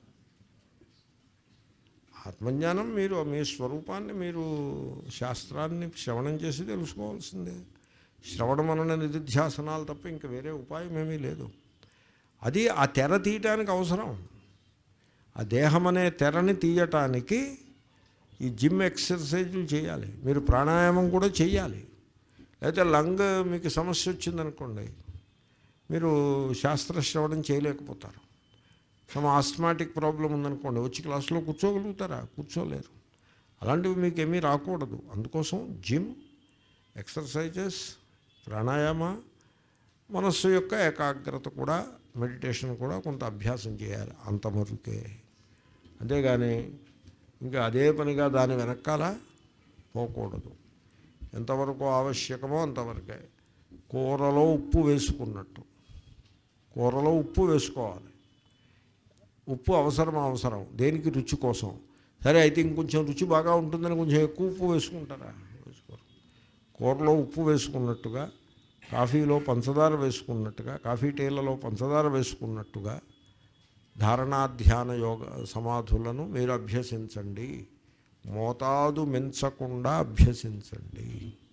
ఆత్మజ్ఞానం మీరు మీ స్వరూపాన్ని మీరు శాస్త్రాన్ని శ్రవణం చేసి తెలుసుకోవాల్సిందే శ్రవణం అన్న నిధిధ్యాసనాలు తప్ప ఇంకా వేరే ఉపాయం ఏమీ లేదు అది ఆ తెర తీయటానికి అవసరం ఆ దేహం అనే తెరని తీయటానికి ఈ జిమ్ ఎక్సర్సైజులు చేయాలి మీరు ప్రాణాయామం కూడా చేయాలి లేకపోతే లంగ్ మీకు సమస్య వచ్చిందనుకోండి మీరు శాస్త్రశ్రవణం చేయలేకపోతారు సమ ఆస్మాటిక్ ప్రాబ్లం ఉందనుకోండి వచ్చి క్లాసులో కూర్చోగలుగుతారా కూర్చోలేరు అలాంటివి మీకు ఏమీ రాకూడదు అందుకోసం జిమ్ ఎక్సర్సైజెస్ ప్రాణాయామ మనస్సు యొక్క ఏకాగ్రత కూడా మెడిటేషన్ కూడా కొంత అభ్యాసం చేయాలి అంతమరుకే అంతేగాని ఇంకా అదే పనిగా దాని వెనకాల పోకూడదు ఎంతవరకు ఆవశ్యకమో అంతవరకే కూరలో ఉప్పు వేసుకున్నట్టు కూరలో ఉప్పు వేసుకోవాలి ఉప్పు అవసరం అవసరం దేనికి రుచి కోసం సరే అయితే ఇంకొంచెం రుచి బాగా ఉంటుందని కొంచెం ఎక్కువ ఉప్పు వేసుకుంటారా వేసుకోరు కూరలో ఉప్పు వేసుకున్నట్టుగా కాఫీలో పంచదార వేసుకున్నట్టుగా కాఫీ టీలలో పంచదార వేసుకున్నట్టుగా ధారణాధ్యాన యోగ సమాధులను మీరు అభ్యసించండి మోతాదు మించకుండా అభ్యసించండి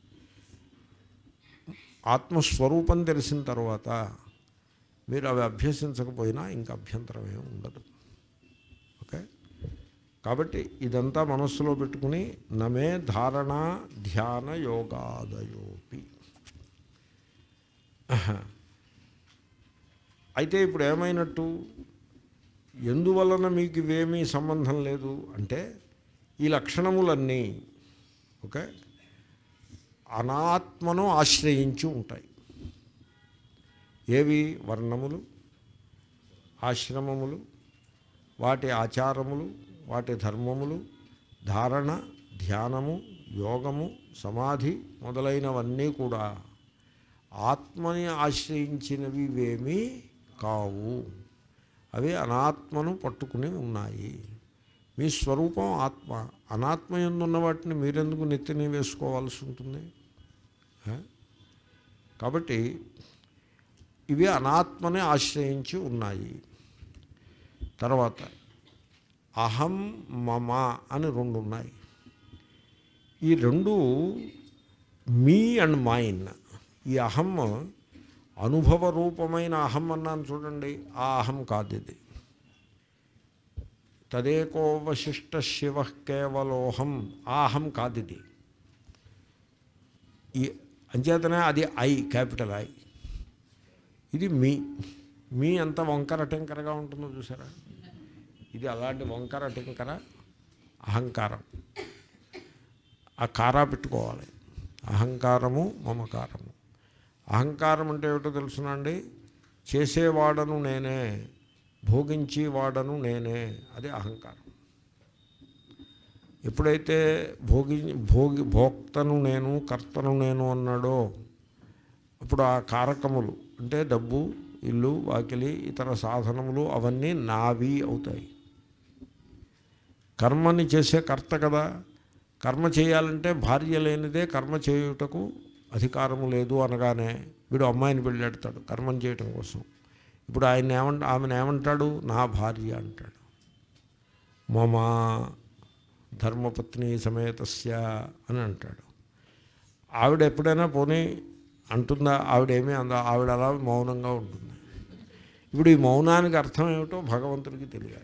ఆత్మస్వరూపం తెలిసిన తర్వాత మీరు అవి అభ్యసించకపోయినా ఇంకా అభ్యంతరం ఏమి ఉండదు ఓకే కాబట్టి ఇదంతా మనస్సులో పెట్టుకుని నమే ధారణ ధ్యాన యోగాదయోపి అయితే ఇప్పుడు ఏమైనట్టు ఎందువలన మీకు ఇవేమీ సంబంధం లేదు అంటే ఈ లక్షణములన్నీ ఓకే అనాత్మను ఆశ్రయించి ఉంటాయి ఏవి వర్ణములు ఆశ్రమములు వాటి ఆచారములు వాటి ధర్మములు ధారణ ధ్యానము యోగము సమాధి మొదలైనవన్నీ కూడా ఆత్మని ఆశ్రయించినవి ఇవేమీ కావు అవి అనాత్మను పట్టుకుని ఉన్నాయి మీ స్వరూపం ఆత్మ అనాత్మ ఎందున్న వాటిని మీరెందుకు నెత్తిని వేసుకోవాల్సి ఉంటుంది ఆ? కాబట్టి ఇవి అనాత్మని ఆశ్రయించి ఉన్నాయి తర్వాత అహం మమ అని రెండు ఉన్నాయి ఈ రెండు మీ అండ్ మైన్ ఈ అహం అనుభవ రూపమైన అహం అన్నాను చూడండి ఆ అహం కాదు ఇది తదేకోవశిష్ట శివ కేవలోహం ఆ అహం కాదు ఇది ఈ అంచేతనే అది ఐ క్యాపిటల్ ఐ ఇది మీ మీ అంత వంకర టెంకరగా ఉంటుందో చూసారా ఇది అలాంటి వంకర టెంకర అహంకారం ఆ కారా పెట్టుకోవాలి అహంకారము మమకారము అహంకారం అంటే ఏమిటో తెలుసునండి చేసేవాడను నేనే భోగించేవాడను నేనే అది అహంకారం ఎప్పుడైతే భోగి భోగి భోక్తను నేను కర్తను నేను అన్నాడో అప్పుడు ఆ కారకములు అంటే డబ్బు ఇల్లు వాకిలి ఇతర సాధనములు అవన్నీ నావి అవుతాయి కర్మని చేసే కర్త కదా కర్మ చేయాలంటే భార్య లేనిదే కర్మ చేయుటకు అధికారము లేదు అనగానే వీడు అమ్మాయిని పెళ్ళాడతాడు కర్మం చేయటం కోసం ఇప్పుడు ఆయన ఏమంట ఆమెను ఏమంటాడు నా భార్య అంటాడు మమ ధర్మపత్ని సమేతస్య అని అంటాడు ఆవిడ ఎప్పుడైనా పోనీ అంటుందా ఆవిడేమీ అంద ఆవిడ అలా మౌనంగా ఉంటుంది ఇప్పుడు ఈ మౌనానికి అర్థం ఏమిటో భగవంతుడికి తెలియాలి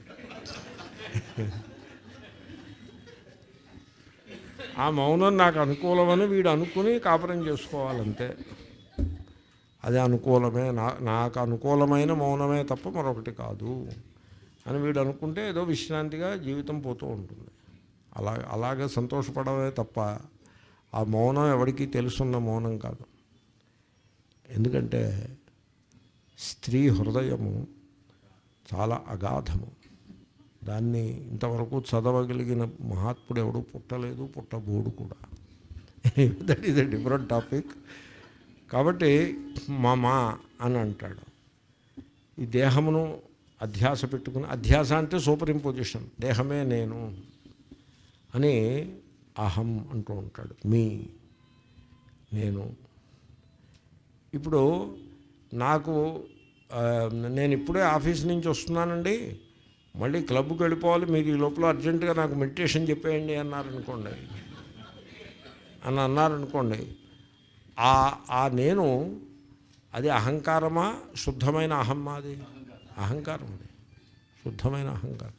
ఆ మౌనం నాకు అనుకూలమని వీడు అనుకుని కాపురం చేసుకోవాలంతే అది అనుకూలమే నా నాకు అనుకూలమైన మౌనమే తప్ప మరొకటి కాదు అని వీడు అనుకుంటే ఏదో విశ్రాంతిగా జీవితం పోతూ ఉంటుంది అలా అలాగే సంతోషపడమే తప్ప ఆ మౌనం ఎవరికీ తెలుసున్న మౌనం కాదు ఎందుకంటే స్త్రీ హృదయము చాలా అగాధము దాన్ని ఇంతవరకు చదవగలిగిన మహాత్ముడు ఎవడు పుట్టలేదు పుట్టబోడు కూడా that is a different topic కాబట్టి మమ అని అంటాడు ఈ దేహమును అధ్యాస పెట్టుకుని అధ్యాస అంటే సూపర్ ఇంపోజిషన్ దేహమే నేను అని అహం అంటూ ఉంటాడు మీ నేను ఇప్పుడు నాకు ఆ, నేను ఇప్పుడే ఆఫీస్ నుంచి వస్తున్నానండి మళ్ళీ క్లబ్కి వెళ్ళిపోవాలి మీరు ఈ లోపల అర్జెంటుగా నాకు మెడిటేషన్ చెప్పేయండి అన్నారనుకోండి అని అన్నారనుకోండి ఆ ఆ నేను అది అహంకారమా శుద్ధమైన అహమ్మా అది అహంకారం అది శుద్ధమైన అహంకారం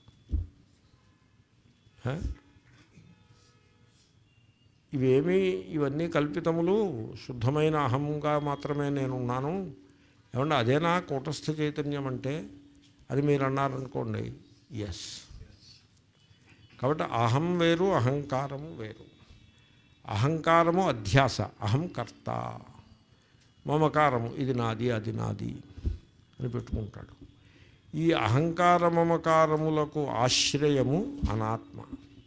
హ? ఇవేమీ ఇవన్నీ కల్పితములు శుద్ధమైన అహంగా మాత్రమే నేను ఉన్నాను ఏమంటే అదేనా కూటస్థ చైతన్యం అంటే అది మీరు అన్నారనుకోండి ఎస్ కాబట్టి అహం వేరు అహంకారము వేరు అహంకారము అధ్యాస అహం కర్త మమకారము ఇది నాది అది నాది అని పెట్టుకుంటాడు ఈ అహంకార మమకారములకు ఆశ్రయము అనాత్మ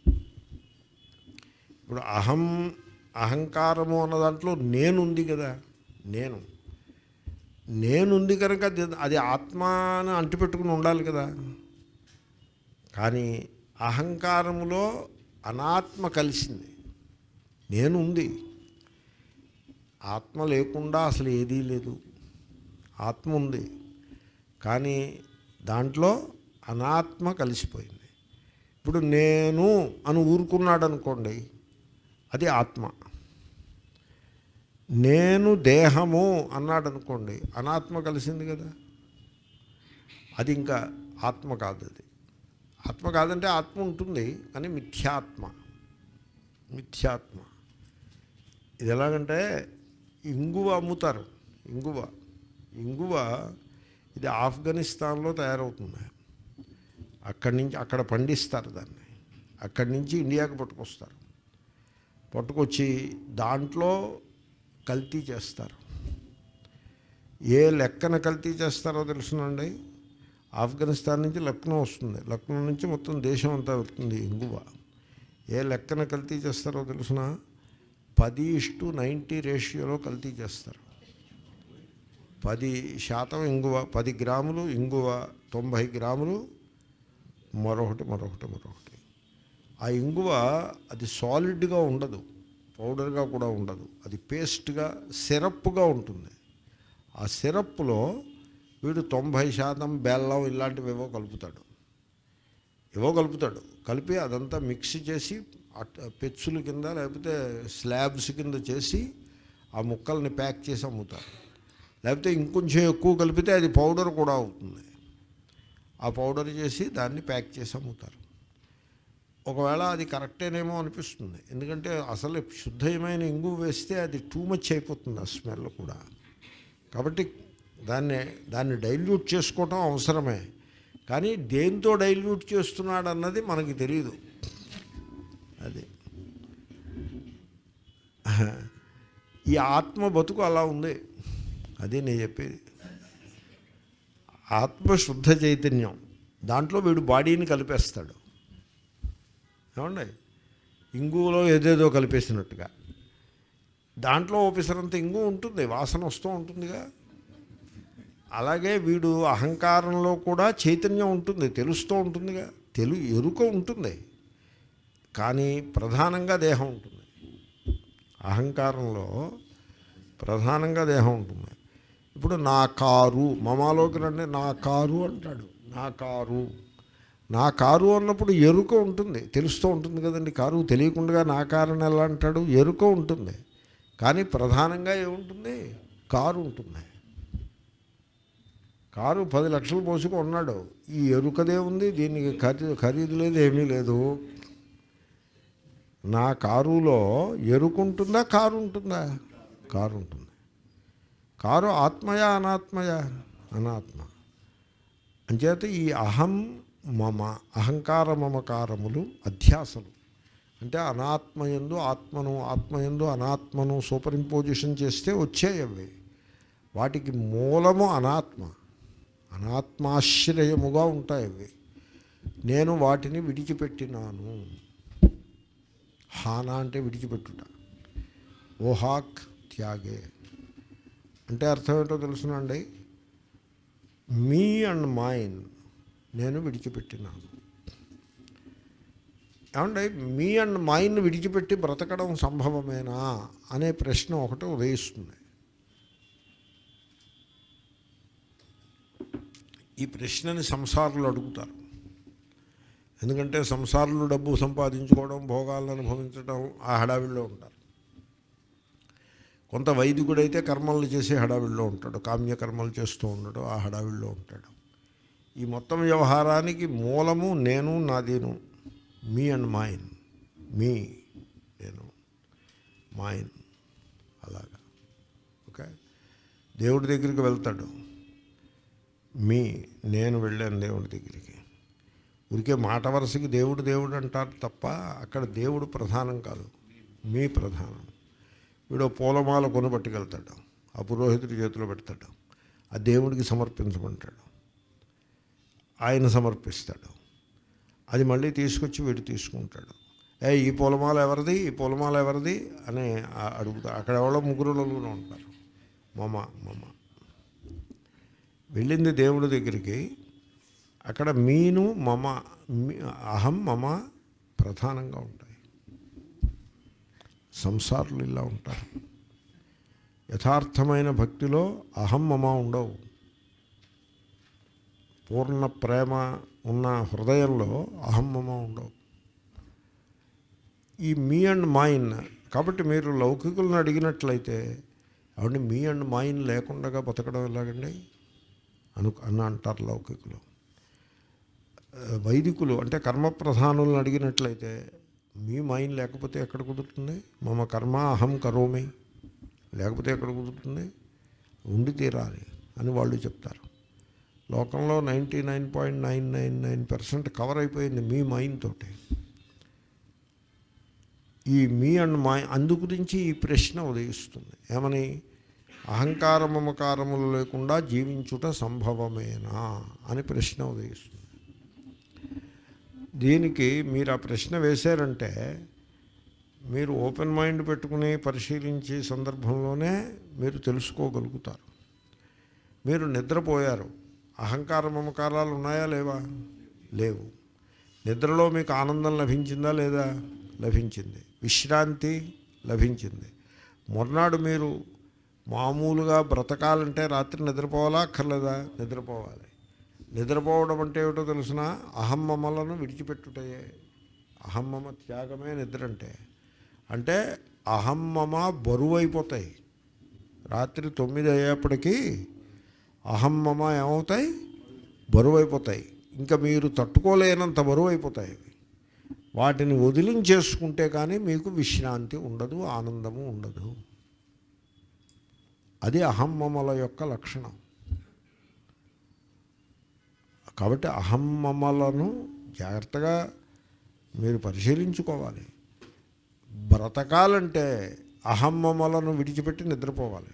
ఇప్పుడు అహం అహంకారము అన్న దాంట్లో నేనుంది కదా నేను నేనుంది కనుక అది- అది ఆత్మ అని అంటిపెట్టుకుని ఉండాలి కదా కానీ అహంకారములో అనాత్మ కలిసింది నేనుంది ఆత్మ లేకుండా అసలు ఏదీ లేదు ఆత్మ ఉంది కానీ దాంట్లో అనాత్మ కలిసిపోయింది ఇప్పుడు నేను అని ఊరుకున్నాడు అనుకోండి అది ఆత్మ నేను దేహము అన్నాడు అనుకోండి అనాత్మ కలిసింది కదా అది ఇంకా ఆత్మ కాదు అది ఆత్మ కాదంటే ఆత్మ ఉంటుంది కానీ మిథ్యాత్మ మిథ్యాత్మ ఇది ఎలాగంటే ఇంగువ అమ్ముతారు ఇంగువ ఇంగువ ఇది ఆఫ్ఘనిస్తాన్లో తయారవుతుంది అక్కడి నుంచి అక్కడ పండిస్తారు దాన్ని అక్కడి నుంచి ఇండియాకి పట్టుకొస్తారు పట్టుకొచ్చి దాంట్లో కల్తీ చేస్తారు ఏ లెక్కన కల్తీ చేస్తారో తెలుసునండి ఆఫ్ఘనిస్తాన్ నుంచి లక్నో వస్తుంది లక్నో నుంచి మొత్తం దేశం అంతా వెళ్తుంది ఇంగువ ఏ లెక్కన కల్తీ చేస్తారో తెలుసిన పది ఇష్టు నైంటీ రేషియోలో కల్తీ చేస్తారు పది శాతం ఇంగువ పది గ్రాములు ఇంగువ తొంభై గ్రాములు మరొకటి మరొకటి మరొకటి ఆ ఇంగువ అది సాలిడ్గా ఉండదు పౌడర్గా కూడా ఉండదు అది పేస్ట్గా సిరప్గా ఉంటుంది ఆ సిరప్లో వీడు తొంభై శాతం బెల్లం ఇలాంటివి ఏవో కలుపుతాడు ఏవో కలుపుతాడు కలిపి అదంతా మిక్స్ చేసి అట్- పెచ్చుల కింద లేకపోతే స్లాబ్స్ కింద చేసి ఆ ముక్కల్ని ప్యాక్ చేసి అమ్ముతారు లేకపోతే ఇంకొంచెం ఎక్కువ కలిపితే అది పౌడర్ కూడా అవుతుంది ఆ పౌడర్ చేసి దాన్ని ప్యాక్ చేసి అమ్ముతారు ఒకవేళ అది కరెక్టేనేమో అనిపిస్తుంది ఎందుకంటే అసలు శుద్ధమైన ఇంగు వేస్తే అది టూ మచ్ అయిపోతుంది ఆ స్మెల్ కూడా కాబట్టి దాన్ని దాన్ని డైల్యూట్ చేసుకోవటం అవసరమే కానీ దేంతో డైల్యూట్ చేస్తున్నాడు అన్నది మనకి తెలియదు అది ఈ ఆత్మ బతుకు అలా ఉంది అది నేను చెప్పేది ఆత్మ శుద్ధ చైతన్యం దాంట్లో వీడు బాడీని కలిపేస్తాడు ఏమండి ఇంగువలో ఏదేదో కలిపేసినట్టుగా దాంట్లో ఓపెసరంత ఇంగు ఉంటుంది వాసన వస్తూ ఉంటుందిగా అలాగే వీడు అహంకారంలో కూడా చైతన్యం ఉంటుంది తెలుస్తూ ఉంటుందిగా తెలు ఎరుక ఉంటుంది కానీ ప్రధానంగా దేహం ఉంటుంది అహంకారంలో ప్రధానంగా దేహం ఉంటుంది ఇప్పుడు నా కారు మమాలోకి రండి నా కారు అంటాడు నా కారు నా కారు అన్నప్పుడు ఎరుక ఉంటుంది తెలుస్తూ ఉంటుంది కదండి కారు తెలియకుండా నా కారు అని ఎలా అంటాడు ఎరుక ఉంటుంది కానీ ప్రధానంగా ఏముంటుంది కారు ఉంటుంది కారు పది లక్షలు పోసుకు ఉన్నాడు ఈ ఎరుకదే ఉంది దీనికి ఖరీదు ఖరీదు లేదు ఏమీ లేదు నా కారులో ఎరుకుంటుందా కారు ఉంటుందా కారు ఉంటుంది కారు ఆత్మయా అనాత్మయా అనాత్మ అంచేత ఈ అహం మమ అహంకార మమకారములు అధ్యాసలు అంటే అనాత్మయందు ఆత్మను ఆత్మయందు అనాత్మను సూపర్ ఇంపోజిషన్ చేస్తే వచ్చాయి అవి వాటికి మూలము అనాత్మ అనాత్మాశ్రయముగా ఉంటాయి అవి నేను వాటిని విడిచిపెట్టినాను హానా అంటే విడిచిపెట్టుట ఓహాక్ త్యాగే అంటే అర్థం ఏంటో తెలుసునండి మీ అండ్ మైన్ నేను విడిచిపెట్టినాను ఏమండి మీ అండ్ మైన్ విడిచిపెట్టి బ్రతకడం సంభవమేనా అనే ప్రశ్న ఒకటి ఉదయిస్తుంది ఈ ప్రశ్నని సంసారులు అడుగుతారు ఎందుకంటే సంసారులు డబ్బు సంపాదించుకోవడం భోగాలను అనుభవించడం ఆ హడావిడిలో ఉంటారు కొంత వైదికుడైతే కర్మలు చేసే హడావిడిలో ఉంటాడు కామ్య కర్మలు చేస్తూ ఉండడు ఆ హడావిడిలో ఉంటాడు ఈ మొత్తం వ్యవహారానికి మూలము నేను నాదేను మీ అండ్ మైన్ మీ నేను మైన్ అలాగా ఓకే దేవుడి దగ్గరికి వెళ్తాడు మీ నేను వెళ్ళాను దేవుడి దగ్గరికి ఊరికే మాట వరుసకి దేవుడు దేవుడు అంటారు తప్ప అక్కడ దేవుడు ప్రధానం కాదు మీ ప్రధానం వీడు పూలమాల కొని పట్టుకెళ్తాడు ఆ పురోహితుడి చేతిలో పెడతాడు ఆ దేవుడికి సమర్పించమంటాడు ఆయన సమర్పిస్తాడు అది మళ్ళీ తీసుకొచ్చి వీడు తీసుకుంటాడు ఏ ఈ పూలమాల ఎవరిది ఈ పూలమాల ఎవరిది అని ఆ- అడుగుతా అక్కడ ఎవరో ముగ్గురు నలుగురు ఉంటారు మమ మమ వెళ్ళింది దేవుడి దగ్గరికి అక్కడ మీను మమ మీ- అహం మమ ప్రధానంగా ఉంటాయి సంసారులు ఇలా ఉంటారు యథార్థమైన భక్తిలో అహం మమ ఉండవు పూర్ణ ప్రేమ ఉన్న హృదయంలో అహం మమ ఉండవు ఈ మీ అండ్ మైన్ కాబట్టి మీరు లౌకికులను అడిగినట్లయితే అవండి మీ అండ్ మైన్ లేకుండా బతకడం ఎలాగండి అను అన్న అంటారు లౌకికులు ఆ, వైదికులు అంటే కర్మప్రధానులను అడిగినట్లయితే మీ మైండ్ లేకపోతే ఎక్కడ కుదురుతుంది మమ కర్మ అహం కరోమి లేకపోతే ఎక్కడ కుదురుతుంది ఉండి తీరాలి అని వాళ్ళు చెప్తారు లోకంలో ninety nine point nine nine nine percent cover అయిపోయింది మీ మైండ్ తోటి ఈ మీ అండ్ మై అందు గురించి ఈ ప్రశ్న ఉదయిస్తుంది ఏమని అహంకార మమకారములు లేకుండా జీవించుట సంభవమేనా అని ప్రశ్న ఉదయిస్తుంది దీనికి మీరు ఆ ప్రశ్న వేశారంటే మీరు ఓపెన్ మైండ్ పెట్టుకుని పరిశీలించే సందర్భంలోనే మీరు తెలుసుకోగలుగుతారు మీరు నిద్రపోయారు అహంకార మమకారాలు ఉన్నాయా లేవా లేవు నిద్రలో మీకు ఆనందం లభించిందా లేదా లభించింది విశ్రాంతి లభించింది మొన్నాడు మీరు మామూలుగా బ్రతకాలంటే రాత్రి నిద్రపోవాలా అక్కర్లేదా నిద్రపోవాలి నిద్రపోవడం అంటే ఏమిటో తెలిసిన అహమ్మమలను విడిచిపెట్టుటయే అహమ్మమ త్యాగమే నిద్ర అంటే అంటే అహమ్మమ బరువు అయిపోతాయి రాత్రి తొమ్మిది అయ్యేప్పటికీ అహమ్మమ ఏమవుతాయి బరువు అయిపోతాయి ఇంకా మీరు తట్టుకోలేనంత బరువు అయిపోతాయి అవి వాటిని వదిలించేసుకుంటే కానీ మీకు విశ్రాంతి ఉండదు ఆనందము ఉండదు అది అహమ్మమల యొక్క లక్షణం కాబట్టి అహమ్మమలను జాగ్రత్తగా మీరు పరిశీలించుకోవాలి బ్రతకాలంటే అహమ్మమలను విడిచిపెట్టి నిద్రపోవాలి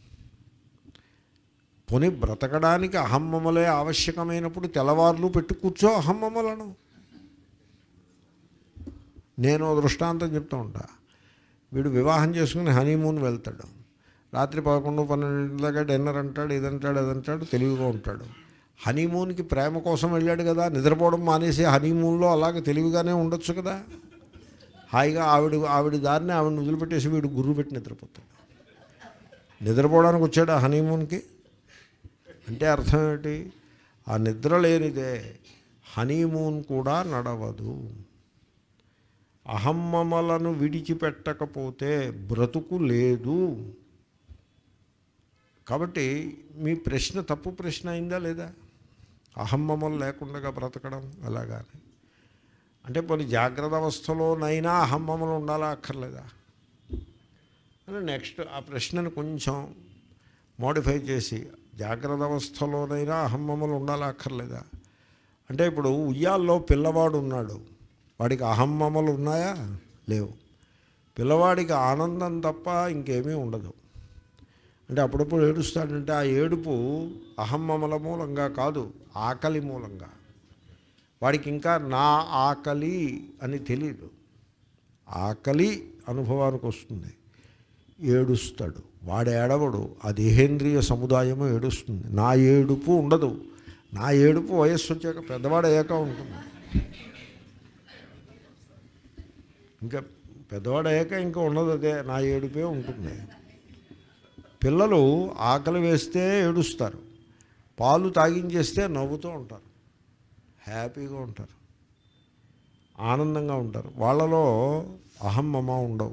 పోనీ బ్రతకడానికి అహమ్మమలే ఆవశ్యకమైనప్పుడు తెల్లవారులు పెట్టి కూర్చో అహమ్మమలను నేను ఓ దృష్టాంతం చెప్తూ ఉంటా వీడు వివాహం చేసుకుని హనీమూన్ వెళ్తాడు రాత్రి పదకొండు పన్నెండు దాకా డిన్నర్ అంటాడు ఇదంటాడు అదంటాడు తెలివిగా ఉంటాడు హనీమూన్కి ప్రేమ కోసం వెళ్ళాడు కదా నిద్రపోవడం మానేసి హనీమూన్లో అలాగే తెలివిగానే ఉండొచ్చు కదా హాయిగా ఆవిడ ఆవిడ దారిని ఆవిడని వదిలిపెట్టేసి వీడు గురువు పెట్టి నిద్రపోతాడు నిద్రపోవడానికి వచ్చాడు ఆ హనీమూన్కి అంటే అర్థం ఏంటి ఆ నిద్ర లేనిదే హనీమూన్ కూడా నడవదు అహమ్మమలను విడిచిపెట్టకపోతే బ్రతుకు లేదు కాబట్టి మీ ప్రశ్న తప్పు ప్రశ్న అయిందా లేదా అహమ్మమలు లేకుండా బ్రతకడం అలాగాని అంటే కొన్ని జాగ్రత్త అవస్థలోనైనా అహమ్మములు ఉండాలా అక్కర్లేదా అని నెక్స్ట్ ఆ ప్రశ్నను కొంచెం మోడిఫై చేసి జాగ్రత్త అవస్థలోనైనా అహమ్మములు ఉండాలా అక్కర్లేదా అంటే ఇప్పుడు ఉయ్యాల్లో పిల్లవాడు ఉన్నాడు వాడికి అహమ్మములు ఉన్నాయా లేవు పిల్లవాడికి ఆనందం తప్ప ఇంకేమీ ఉండదు అంటే అప్పుడప్పుడు ఏడుస్తాడంటే ఆ ఏడుపు అహమ్మముల మూలంగా కాదు ఆకలి మూలంగా వాడికి ఇంకా నా ఆకలి అని తెలియదు ఆకలి అనుభవానికి వస్తుంది ఏడుస్తాడు వాడు ఏడవడు ఆ దేహేంద్రియ సముదాయము ఏడుస్తుంది నా ఏడుపు ఉండదు నా ఏడుపు వయస్సు వచ్చాక పెద్దవాడు అయ్యాక ఉంటుంది ఇంకా పెద్దవాడు అయ్యాక ఇంకా ఉండదు అదే నా ఏడుపే ఉంటుంది పిల్లలు ఆకలి వేస్తే ఏడుస్తారు పాలు తాగించేస్తే నవ్వుతూ ఉంటారు హ్యాపీగా ఉంటారు ఆనందంగా ఉంటారు వాళ్ళలో అహమ్మమ ఉండవు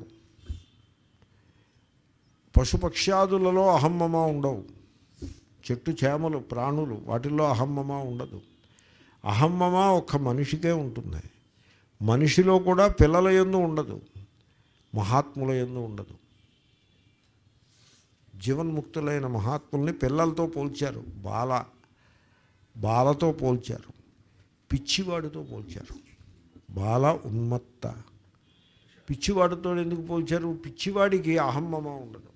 పశుపక్ష్యాదులలో అహమ్మమ ఉండవు చెట్టు చేమలు ప్రాణులు వాటిల్లో అహమ్మమ ఉండదు అహమ్మమ ఒక్క మనిషికే ఉంటుంది మనిషిలో కూడా పిల్లల ఎందు ఉండదు మహాత్ముల ఎందు ఉండదు జీవన్ముక్తులైన మహాత్ముల్ని పిల్లలతో పోల్చారు బాల బాలతో పోల్చారు పిచ్చివాడితో పోల్చారు బాల ఉన్మత్త పిచ్చివాడితో ఎందుకు పోల్చారు పిచ్చివాడికి అహమ్మమ ఉండదు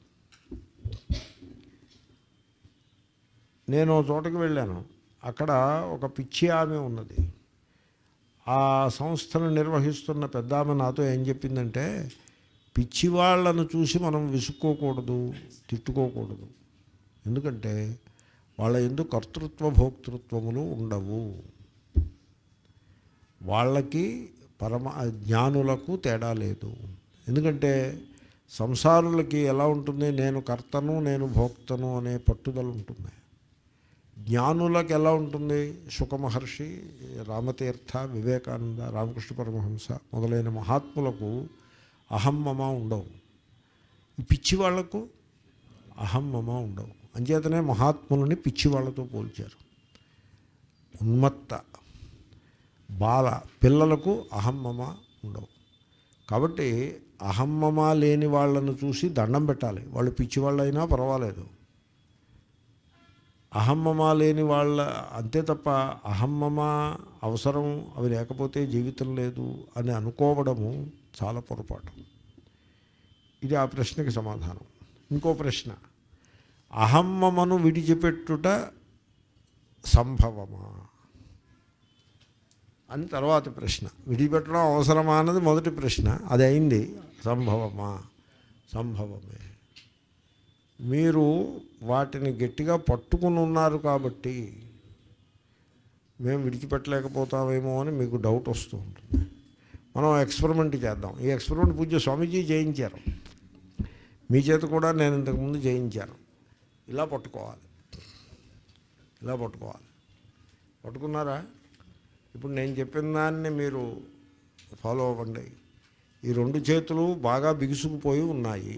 నేను ఓ చోటకి వెళ్ళాను అక్కడ ఒక పిచ్చి ఆమె ఉన్నది ఆ సంస్థను నిర్వహిస్తున్న పెద్ద ఆమె నాతో ఏం చెప్పిందంటే పిచ్చివాళ్లను చూసి మనం విసుక్కోకూడదు తిట్టుకోకూడదు ఎందుకంటే వాళ్ళ ఎందు కర్తృత్వ భోక్తృత్వములు ఉండవు వాళ్ళకి పరమ జ్ఞానులకు తేడా లేదు ఎందుకంటే సంసారులకి ఎలా ఉంటుంది నేను కర్తను నేను భోక్తను అనే పట్టుదల ఉంటుంది జ్ఞానులకు ఎలా ఉంటుంది సుఖమహర్షి రామతీర్థ వివేకానంద రామకృష్ణ పరమహంస మొదలైన మహాత్ములకు అహమ్మమ ఉండవు ఈ పిచ్చి వాళ్లకు అహమ్మమ ఉండవు అంచేతనే మహాత్ములని పిచ్చి వాళ్ళతో పోల్చారు ఉన్మత్త బాల పిల్లలకు అహమ్మమ ఉండవు కాబట్టి అహమ్మమ లేని వాళ్ళను చూసి దండం పెట్టాలి వాళ్ళు పిచ్చివాళ్ళైనా పర్వాలేదు అహమ్మమా లేని వాళ్ళ అంతే తప్ప అహమ్మమా అవసరం అవి లేకపోతే జీవితం లేదు అని అనుకోవడము చాలా పొరపాటు ఇది ఆ ప్రశ్నకి సమాధానం ఇంకో ప్రశ్న అహమ్మమను విడిచిపెట్టుట సంభవమా అని తర్వాత ప్రశ్న విడిచిపెట్టడం అవసరమా అన్నది మొదటి ప్రశ్న అది అయింది సంభవమా సంభవమే మీరు వాటిని గట్టిగా పట్టుకుని ఉన్నారు కాబట్టి మేము విడిచిపెట్టలేకపోతామేమో అని మీకు డౌట్ వస్తూ ఉంటుంది మనం ఎక్స్పెరిమెంట్ చేద్దాం ఈ ఎక్స్పెరిమెంట్ పూజ్య స్వామీజీ చేయించారు మీ చేత కూడా నేను ఇంతకుముందు చేయించాను ఇలా పట్టుకోవాలి ఇలా పట్టుకోవాలి పట్టుకున్నారా ఇప్పుడు నేను చెప్పిన దాన్ని మీరు ఫాలో అవ్వండి ఈ రెండు చేతులు బాగా బిగుసుకుపోయి ఉన్నాయి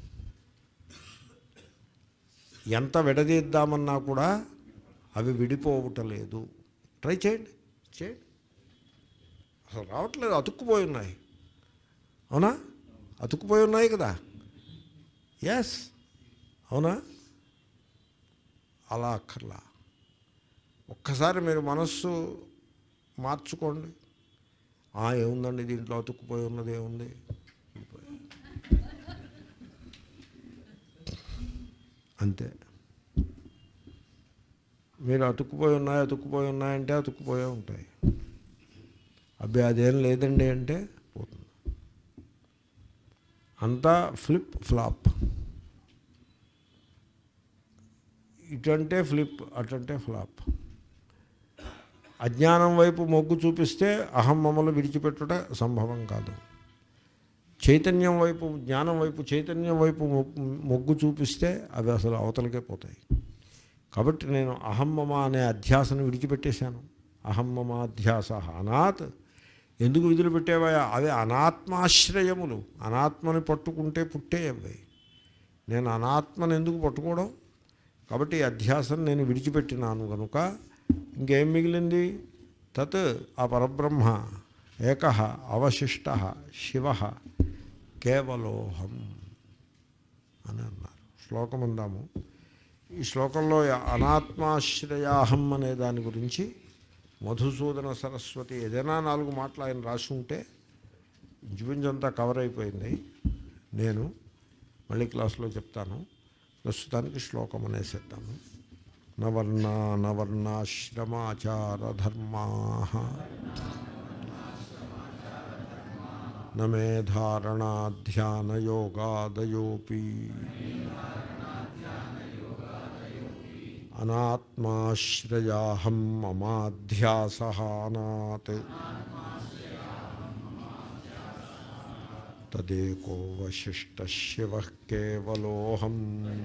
ఎంత విడదీద్దామన్నా కూడా అవి విడిపోవటలేదు ట్రై చేయండి చేయండి అసలు రావట్లేదు అతుక్కుపోయి ఉన్నాయి అవునా అతుక్కుపోయి ఉన్నాయి కదా ఎస్ అవునా అలా అక్కర్లా ఒక్కసారి మీరు మనస్సు మార్చుకోండి "ఆ, ఏముందండి దీంట్లో అతుక్కుపోయి ఉన్నది ఏముంది అంతే మీరు అతుక్కుపోయి ఉన్నాయి అతుక్కుపోయి ఉన్నాయంటే అతుక్కుపోయే ఉంటాయి అబ్బాయి అదేం లేదండి అంటే పోతుంది అంతా ఫ్లిప్ ఫ్లాప్ ఇటంటే ఫ్లిప్ అటంటే ఫ్లాప్ అజ్ఞానం వైపు మొగ్గు చూపిస్తే అహం మమ్మల్ని విడిచిపెట్టుట సంభవం కాదు చైతన్యం వైపు జ్ఞానం వైపు చైతన్యం వైపు మొగ్గు- మొగ్గు చూపిస్తే అవి అసలు అవతలకే పోతాయి కాబట్టి నేను అహమ్మమ అనే అధ్యాసను విడిచిపెట్టేశాను అహమ్మమాధ్యాస అనాత్ ఎందుకు విధులు పెట్టేవా అవి అనాత్మాశ్రయములు అనాత్మని పట్టుకుంటే పుట్టే అవి నేను అనాత్మను ఎందుకు పట్టుకోవడం కాబట్టి ఈ అధ్యాసను నేను విడిచిపెట్టినాను కనుక ఇంకేం మిగిలింది తత్ ఆ పరబ్రహ్మ ఏక అవశిష్ట శివ కేవలోహం అని అన్నారు శ్లోకం అందాము ఈ శ్లోకంలో అనాత్మాశ్రయాహం అనే దాని గురించి మధుసూదన సరస్వతి ఏదైనా నాలుగు మాటలు ఆయన రాసి ఉంటే ఇంచుమించంతా కవర్ అయిపోయింది నేను మళ్ళీ క్లాస్లో చెప్తాను ప్రస్తుతానికి శ్లోకం అనేసేద్దాము నవర్ణ నవర్ణాశ్రమాచార ధర్మా నమే ధారణాధ్యానయోగాదయోపి అనాత్మాశ్రయాహం మమాధ్యాసహానాత్ తదేకో వశిష్ట శివ కేవలోహం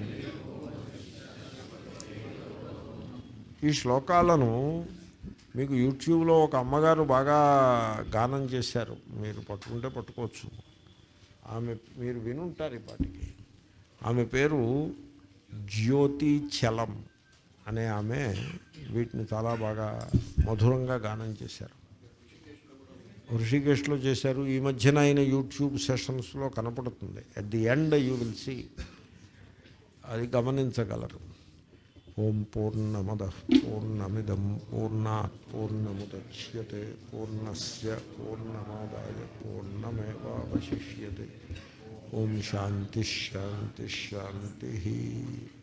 ఈ శ్లోకాలను మీకు యూట్యూబ్లో ఒక అమ్మగారు బాగా గానం చేశారు మీరు పట్టుకుంటే పట్టుకోవచ్చు ఆమె మీరు వినుంటారు ఈ పాటికి ఆమె పేరు జ్యోతి చలం అనే ఆమె వీటిని చాలా బాగా మధురంగా గానం చేశారు ఋషికేశ్లో చేశారు ఈ మధ్యన అయిన యూట్యూబ్ సెషన్స్లో కనపడుతుంది at the end you will see అది గమనించగలరు ఓం పూర్ణమద పూర్ణమిదం పూర్ణాత్ పూర్ణముద్యతే పూర్ణస్య పూర్ణమాదాయ పూర్ణమేవాశిష్యతే ఓం శాంతి శాంతి శాంతి